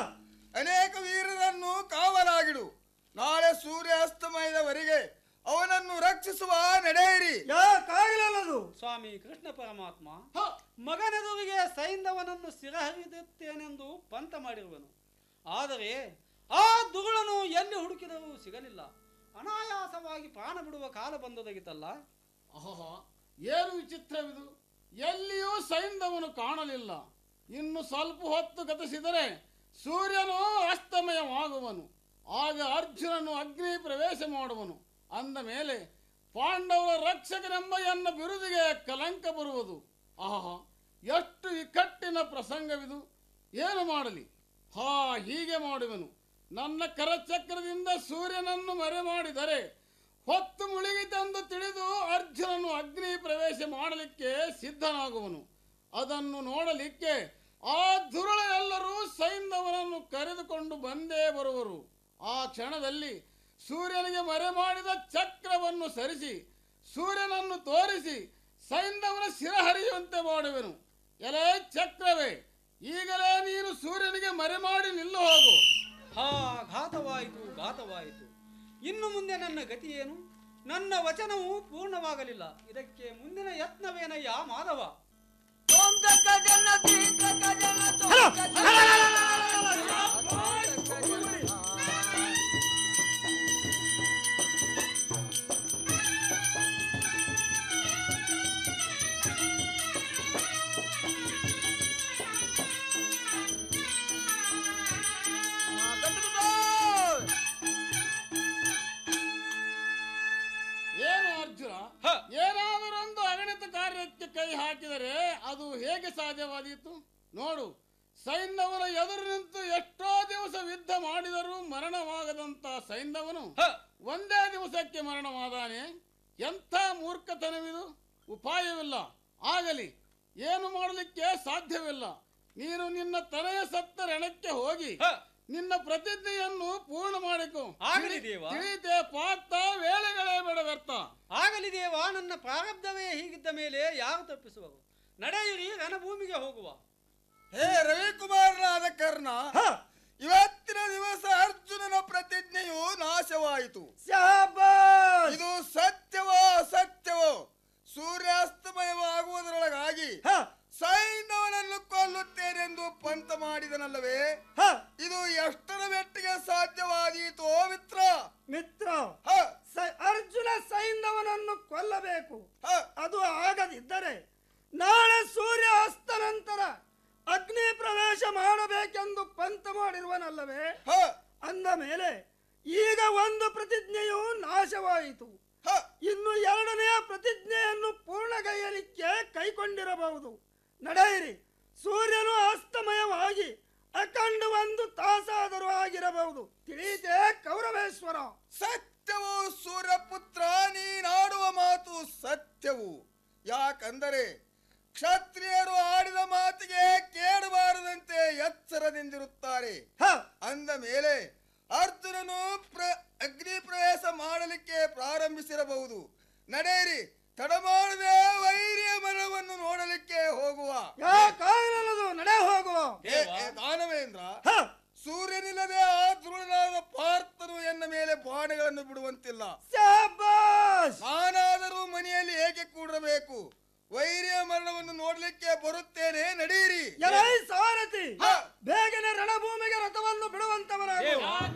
ಅನೇಕ ವೀರರನ್ನು ಕಾವಲಾಗಿಡು ನಾಳೆ ಸೂರ್ಯಾಸ್ತಮಯದವರೆಗೆ ಅವನನ್ನು ರಕ್ಷಿಸುವ ನಡೆಯಿರಿ ಯಾಕಾಗಲದು ಸ್ವಾಮಿ ಕೃಷ್ಣ ಪರಮಾತ್ಮ ಮಗನೆದುರಿಗೆ ಸೈಂಧವನನ್ನು ಸಿರಹರಿದುತ್ತೇನೆಂದು ಪಂತ ಮಾಡಿರುವನು ಆದರೆ ಆ ದುರುಳನು ಎಲ್ಲಿ ಹುಡುಕಿದರೂ ಸಿಗಲಿಲ್ಲ ಅನಾಯಾಸವಾಗಿ ಪ್ರಾಣ ಬಿಡುವ ಕಾಲ ಬಂದೊದಗಿತಲ್ಲ ಆಹಾ ಏನು ವಿಚಿತ್ರವಿದು ಎಲ್ಲಿಯೂ ಸೈಂಧವನು ಕಾಣಲಿಲ್ಲ ಇನ್ನು ಸ್ವಲ್ಪ ಹೊತ್ತು ಗತಿಸಿದರೆ ಸೂರ್ಯನು ಅಸ್ತಮಯವಾಗುವನು ಆಗ ಅರ್ಜುನನು ಅಗ್ನಿ ಪ್ರವೇಶ ಮಾಡುವನು ಅಂದ ಮೇಲೆ ಪಾಂಡವರ ರಕ್ಷಕನೆಂಬ ಎನ್ನ ಬಿರುದಿಗೆ ಕಲಂಕ ಬರುವುದು ಆಹಾ ಎಷ್ಟು ಇಕ್ಕಟ್ಟಿನ ಪ್ರಸಂಗವಿದು ಏನು ಮಾಡಲಿ ಹಾ ಹೀಗೆ ಮಾಡುವೆನು ನನ್ನ ಕರಚಕ್ರದಿಂದ ಸೂರ್ಯನನ್ನು ಮರೆ ಮಾಡಿದರೆ ಹೊತ್ತು ಮುಳುಗಿತೆಂದು ತಿಳಿದು ಅರ್ಜುನನು ಅಗ್ನಿ ಪ್ರವೇಶ ಮಾಡಲಿಕ್ಕೆ ಸಿದ್ಧನಾಗುವನು ಅದನ್ನು ನೋಡಲಿಕ್ಕೆ ಆ ದುರುಳ ಎಲ್ಲರೂ ಸೈಂಧವನನ್ನು ಕರೆದುಕೊಂಡು ಬಂದೇ ಬರುವರು ಆ ಕ್ಷಣದಲ್ಲಿ ಸೂರ್ಯನಿಗೆ ಮರೆ ಮಾಡಿದ ಚಕ್ರವನ್ನು ಸರಿಸಿ ಸೂರ್ಯನನ್ನು ತೋರಿಸಿ ಸೈಂಧವನ ಶಿರ ಹರಿಯುವಂತೆ ಮಾಡುವೆನು ಎಲೆ ಚಕ್ರವೇ ಈಗಲೇ ನೀನು ಸೂರ್ಯನಿಗೆ ಮರೆ ಮಾಡಿ ನಿಲ್ಲು ಹೋಗು ಹಾ ಘಾತವಾಯಿತು ಘಾತವಾಯಿತು ಇನ್ನು ಮುಂದೆ ನನ್ನ ಗತಿ ಏನು ನನ್ನ ವಚನವು ಪೂರ್ಣವಾಗಲಿಲ್ಲ ಇದಕ್ಕೆ ಮುಂದಿನ ಯತ್ನವೇನಯ್ಯ ಮಾಧವ ಏನು ಅರ್ಜುನ ಏನಾದರೊಂದು ಅಗಣಿತ ಕಾರ್ಯಕ್ಕೆ ಕೈ ಹಾಕಿದರೆ ಅದು ಹೇಗೆ ಸಾಧ್ಯವಾದೀತು ನೋಡು ಸೈನ್ಯವನ ಎದುರು ನಿಂತು ಎಷ್ಟೋ ದಿವಸ ಯುದ್ಧ ಮಾಡಿದರೂ ಮರಣವಾಗದಂತ ಸೈನ್ಯವನು ಒಂದೇ ದಿವಸಕ್ಕೆ ಮರಣವಾದಾನೆ ಎಂಥ ಮೂರ್ಖತನವಿದು ಉಪಾಯವಿಲ್ಲ ಆಗಲಿ ಏನು ಮಾಡಲಿಕ್ಕೆ ಸಾಧ್ಯವಿಲ್ಲ ನೀನು ನಿನ್ನ ತಲೆಯ ಸತ್ತ ರಣಕ್ಕೆ ಹೋಗಿ ನಿನ್ನ ಪ್ರತಿಜ್ಞೆಯನ್ನು ಪೂರ್ಣ ಮಾಡಿಕೊ ಆಗಲಿ ದೇವ. ತಿಳಿತೆ ಪಾತ ವೇಳೆಗಳೇ ಬೇಡ ವ್ಯರ್ಥ ಆಗಲಿ ದೇವ ನನ್ನ ಪ್ರಾರಬ್ಧವೇ ಹೀಗಿದ್ದ ಮೇಲೆ ಯಾರು ತಪ್ಪಿಸುವರು ನಡೆಯಿರಿ ರಣಭೂಮಿಗೆ ಹೋಗುವ ಹೇ ರವಿಕುಮಾರನಾದ ಕರ್ಣ ಇವತ್ತಿನ ದಿವಸ ಅರ್ಜುನನ ಪ್ರತಿಜ್ಞೆಯು ನಾಶವಾಯಿತು ಇದು ಸತ್ಯವೋ ಅಸತ್ಯವೋ ಸೂರ್ಯಾಸ್ತಮಯವಾಗುವುದರೊಳಗಾಗಿ ಸೈನ್ಯವನನ್ನು ಕೊಲ್ಲುತ್ತೇನೆಂದು ಪಂತ ಮಾಡಿದನಲ್ಲವೇ ಇದು ಎಷ್ಟರ ಮೆಟ್ಟಿಗೆ ಸಾಧ್ಯವಾದೀತೋ ಮಿತ್ರ ಮಿತ್ರ ಸ- ಅರ್ಜುನ ಸೈಂಧವನನ್ನು ಕೊಲ್ಲಬೇಕು ಅದು ಆಗದಿದ್ದರೆ ನಾಳೆ ಸೂರ್ಯ ಅಸ್ತ ನಂತರ ಅಗ್ನಿ ಪ್ರವೇಶ ಮಾಡಬೇಕೆಂದು ಪಂತ ಮಾಡಿರುವನಲ್ಲವೇ ಅಂದ ಮೇಲೆ ಈಗ ಒಂದು ಪ್ರತಿಜ್ಞೆಯು ನಾಶವಾಯಿತು ಇನ್ನು ಎರಡನೆಯ ಪ್ರತಿಜ್ಞೆಯನ್ನು ಪೂರ್ಣಗೈಯಲಿಕ್ಕೆ ಕೈಕೊಂಡಿರಬಹುದು ನಡೆಯಿರಿ ಸೂರ್ಯನು ಅಸ್ತಮಯವಾಗಿ ಅಖಂಡ ಒಂದು ತಾಸಾದರೂ ಆಗಿರಬಹುದು ತಿಳಿಯಿತೆ ಕೌರವೇಶ್ವರ ಸತ್ಯವು ಸೂರ್ಯಪುತ್ರ ನೀನಾಡುವ ಮಾತು ಸತ್ಯವು ಯಾಕಂದರೆ ಕ್ಷತ್ರಿಯರು ಆಡಿದ ಮಾತಿಗೆ ಕೇಳಬಾರದಂತೆ ಎಚ್ಚರದಿಂದಿರುತ್ತಾರೆ ಅಂದ ಮೇಲೆ ಅರ್ಜುನನು ಪ್ರ ಅಗ್ನಿ ಪ್ರವೇಶ ಮಾಡಲಿಕ್ಕೆ ಪ್ರಾರಂಭಿಸಿರಬಹುದು ನಡೆಯಿರಿ ತಡ ಮಾಡದೆ ವೈರ್ಯ ಮರವನ್ನು ನೋಡಲಿಕ್ಕೆ ಹೋಗುವ ಕಾಯಲದು ನಡೆ ಹೋಗುವ ಏ, ಏ, ದಾನವೇಂದ್ರ ಸೂರ್ಯನಿಲ್ಲದೆ ಆ ಧ್ರುವನಾದ ಪಾರ್ಥನು ಎನ್ನ ಮೇಲೆ ಬಾಣಗಳನ್ನು ಬಿಡುವಂತಿಲ್ಲ ನಾನಾದರೂ ಮನೆಯಲ್ಲಿ ಏಕೆ ಕೂಡಬೇಕು ವೈರ್ಯ ಮರಣವನ್ನು ನೋಡ್ಲಿಕ್ಕೆ ಬರುತ್ತೇನೆ ನಡೆಯಿರಿ ಎಲೈ ಸಾರಥಿ ಬೇಗನೆ ರಣಭೂಮಿಗೆ ರಥವನ್ನು ಬಿಡುವಂತವರಾಗು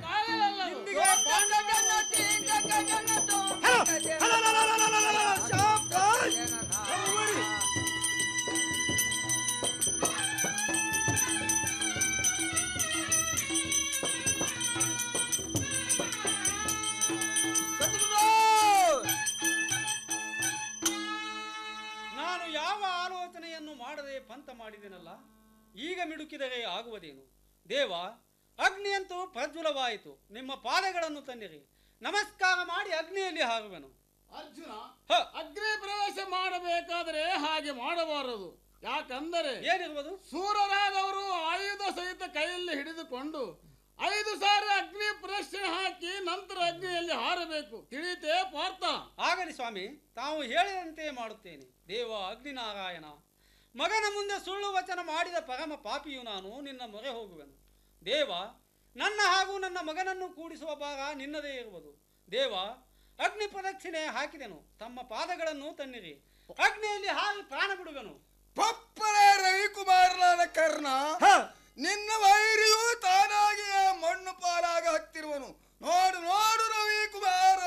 ನಾನು ಯಾವ ಆಲೋಚನೆಯನ್ನು ಮಾಡದೆ ಪಂತ ಮಾಡಿದೆನಲ್ಲ ಈಗ ಮಿಡುಕಿದರೆ ಆಗುವುದೇನು ದೇವ ಅಗ್ನಿಯಂತೂ ಪ್ರಜ್ವಲವಾಯಿತು ನಿಮ್ಮ ಪಾದಗಳನ್ನು ತನ್ನಿರಿ ನಮಸ್ಕಾರ ಮಾಡಿ ಅಗ್ನಿಯಲ್ಲಿ ಹಾರುವೆನು ಅರ್ಜುನ ಅಗ್ನಿ ಪ್ರವೇಶ ಮಾಡಬೇಕಾದರೆ ಹಾಗೆ ಮಾಡಬಾರದು ಯಾಕಂದರೆ ಏನಿರುವುದು ಸೂರರಾದವರು ಆಯುಧ ಸಹಿತ ಕೈಯಲ್ಲಿ ಹಿಡಿದುಕೊಂಡು ಐದು ಸಾರಿ ಅಗ್ನಿ ಪ್ರಶ್ನೆ ಹಾಕಿ ನಂತರ ಅಗ್ನಿಯಲ್ಲಿ ಹಾರಬೇಕು ತಿಳಿತೇ ಪಾರ್ಥ ಆಗಲಿ ಸ್ವಾಮಿ ತಾವು ಹೇಳಿದಂತೆ ಮಾಡುತ್ತೇನೆ ದೇವ ಅಗ್ನಿನಾರಾಯಣ ಮಗನ ಮುಂದೆ ಸುಳ್ಳು ವಚನ ಮಾಡಿದ ಪರಮ ಪಾಪಿಯು ನಾನು ನಿನ್ನ ಮೊರೆ ಹೋಗುವೆನು ದೇವ ನನ್ನ ಹಾಗೂ ನನ್ನ ಮಗನನ್ನು ಕೂಡಿಸುವ ಭಾಗ ನಿನ್ನದೇ ಇರುವುದು ದೇವ ಅಗ್ನಿ ಪ್ರದಕ್ಷಿಣೆ ಹಾಕಿದೆನು ತಮ್ಮ ಪಾದಗಳನ್ನು ತನ್ನಿರಿ ಅಗ್ನಿಯಲ್ಲಿ ಹಾರಿ ಪ್ರಾಣ ಬಿಡುವೆನು ಪಪ್ಪರೇ ರವಿಕುಮಾರನಾದ ಕರ್ಣ ನಿನ್ನ ವೈರಿಯು ತಾನಾಗಿಯೇ ಮಣ್ಣು ಪಾಲಾಗ ಹತ್ತಿರುವನು ನೋಡು ನೋಡು ರವಿಕುಮಾರ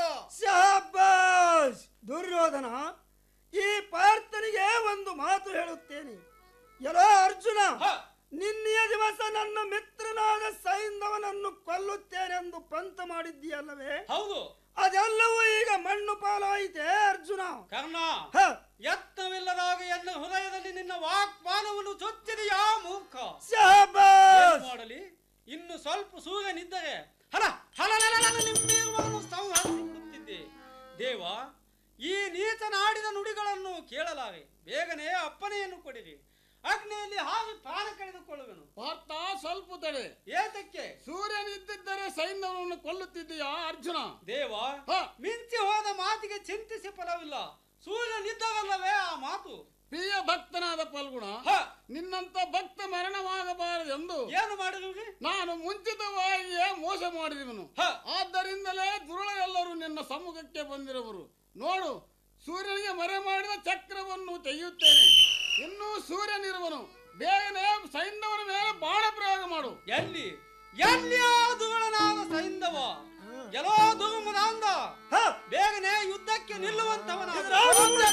ಶಾಬಾಷ್ ದುರ್ಯೋಧನ ಈ ಪಾರ್ಥನಿಗೆ ಒಂದು ಮಾತು ಹೇಳುತ್ತೇನೆ ಎಲ್ಲೋ ಅರ್ಜುನ ನಿನ್ನೆಯ ದಿವಸ ನನ್ನ ಮಿತ್ರನಾದ ಸೈಂಧವನನ್ನು ಕೊಲ್ಲುತ್ತೇನೆಂದು ಪಂತ ಮಾಡಿದ್ದೀಯಲ್ಲವೇ ಹೌದು ಅದೆಲ್ಲವೂ ಈಗ ಮಣ್ಣು ಪಾಲಾಯಿತೆ ಅರ್ಜುನ ಕರ್ಣ ಯತ್ನವಿಲ್ಲದಾಗ ಎನ್ನ ಹೃದಯದಲ್ಲಿ ನಿನ್ನ ವಾಕ್ಪಾನವನ್ನು ಚೊಚ್ಚಿದೆಯಾ ಮೂರ್ಖ ಏನು ಮಾಡಲಿ ಇನ್ನು ಸ್ವಲ್ಪ ಸೂರ್ಯನಿದ್ದರೆ ಹಲ ಹಲಲಲಲ ನಿಮ್ಮಿರುವವನು ಸಂಹರಿಸಿ ಬಿಡುತ್ತಿದ್ದೆ ದೇವ ಈ ನೀಚನಾಡಿದ ನುಡಿಗಳನ್ನು ಕೇಳಲಾರೆ ಬೇಗನೆ ಅಪ್ಪನೆಯನ್ನು ಕೊಡಿರಿ ಅಗ್ನಿಯಲ್ಲಿ ಹಾರಿ ಪ್ರಾಣ ಕಳೆದುಕೊಳ್ಳುವೆನು ಪಾರ್ಥ ಸ್ವಲ್ಪ ತಡೆ ಏತಕ್ಕೆ ಸೂರ್ಯನಿದ್ದಿದ್ದರೆ ಸೈನ್ಯವನ್ನು ಕೊಲ್ಲುತ್ತಿದ್ದೀಯಾ ಅರ್ಜುನ ದೇವ ಮಿಂಚಿ ಹೋದ ಮಾತಿಗೆ ಚಿಂತಿಸಿ ಫಲವಿಲ್ಲ ಸೂರ್ಯನಿದ್ದವಲ್ಲವೇ ಆ ಮಾತು ಪ್ರಿಯ ಭಕ್ತನಾದ ಫಲ್ಗುಣ ನಿನ್ನಂತ ಭಕ್ತ ಮರಣವಾಗಬಾರದೆಂದು ಏನು ಮಾಡಿರುವಿ ನಾನು ಮುಂಚಿತವಾಗಿಯೇ ಮೋಸ ಮಾಡಿದವನು ಆದ್ದರಿಂದಲೇ ದುರುಳರೆಲ್ಲರೂ ನಿನ್ನ ಸಮ್ಮುಖಕ್ಕೆ ಬಂದಿರುವರು ನೋಡು ಸೂರ್ಯನಿಗೆ ಮರೆ ಮಾಡಿದ ಚಕ್ರವನ್ನು ತೆಗೆಯುತ್ತೇನೆ ಇನ್ನೂ ಸೂರ್ಯನಿರುವನು ಬೇಗನೆ ಸೈನ್ಯವನ ಮೇಲೆ ಬಾಣ ಪ್ರಯೋಗ ಮಾಡು ಎಲ್ಲಿ ಎಲ್ಲಿಯೋ ದುಗಳನಾದ ಸೈಂಧವ ಎಲ್ಲೋ ದುಗುಮದಾಂದ ಬೇಗನೆ ಯುದ್ಧಕ್ಕೆ ನಿಲ್ಲುವಂತವನಾದ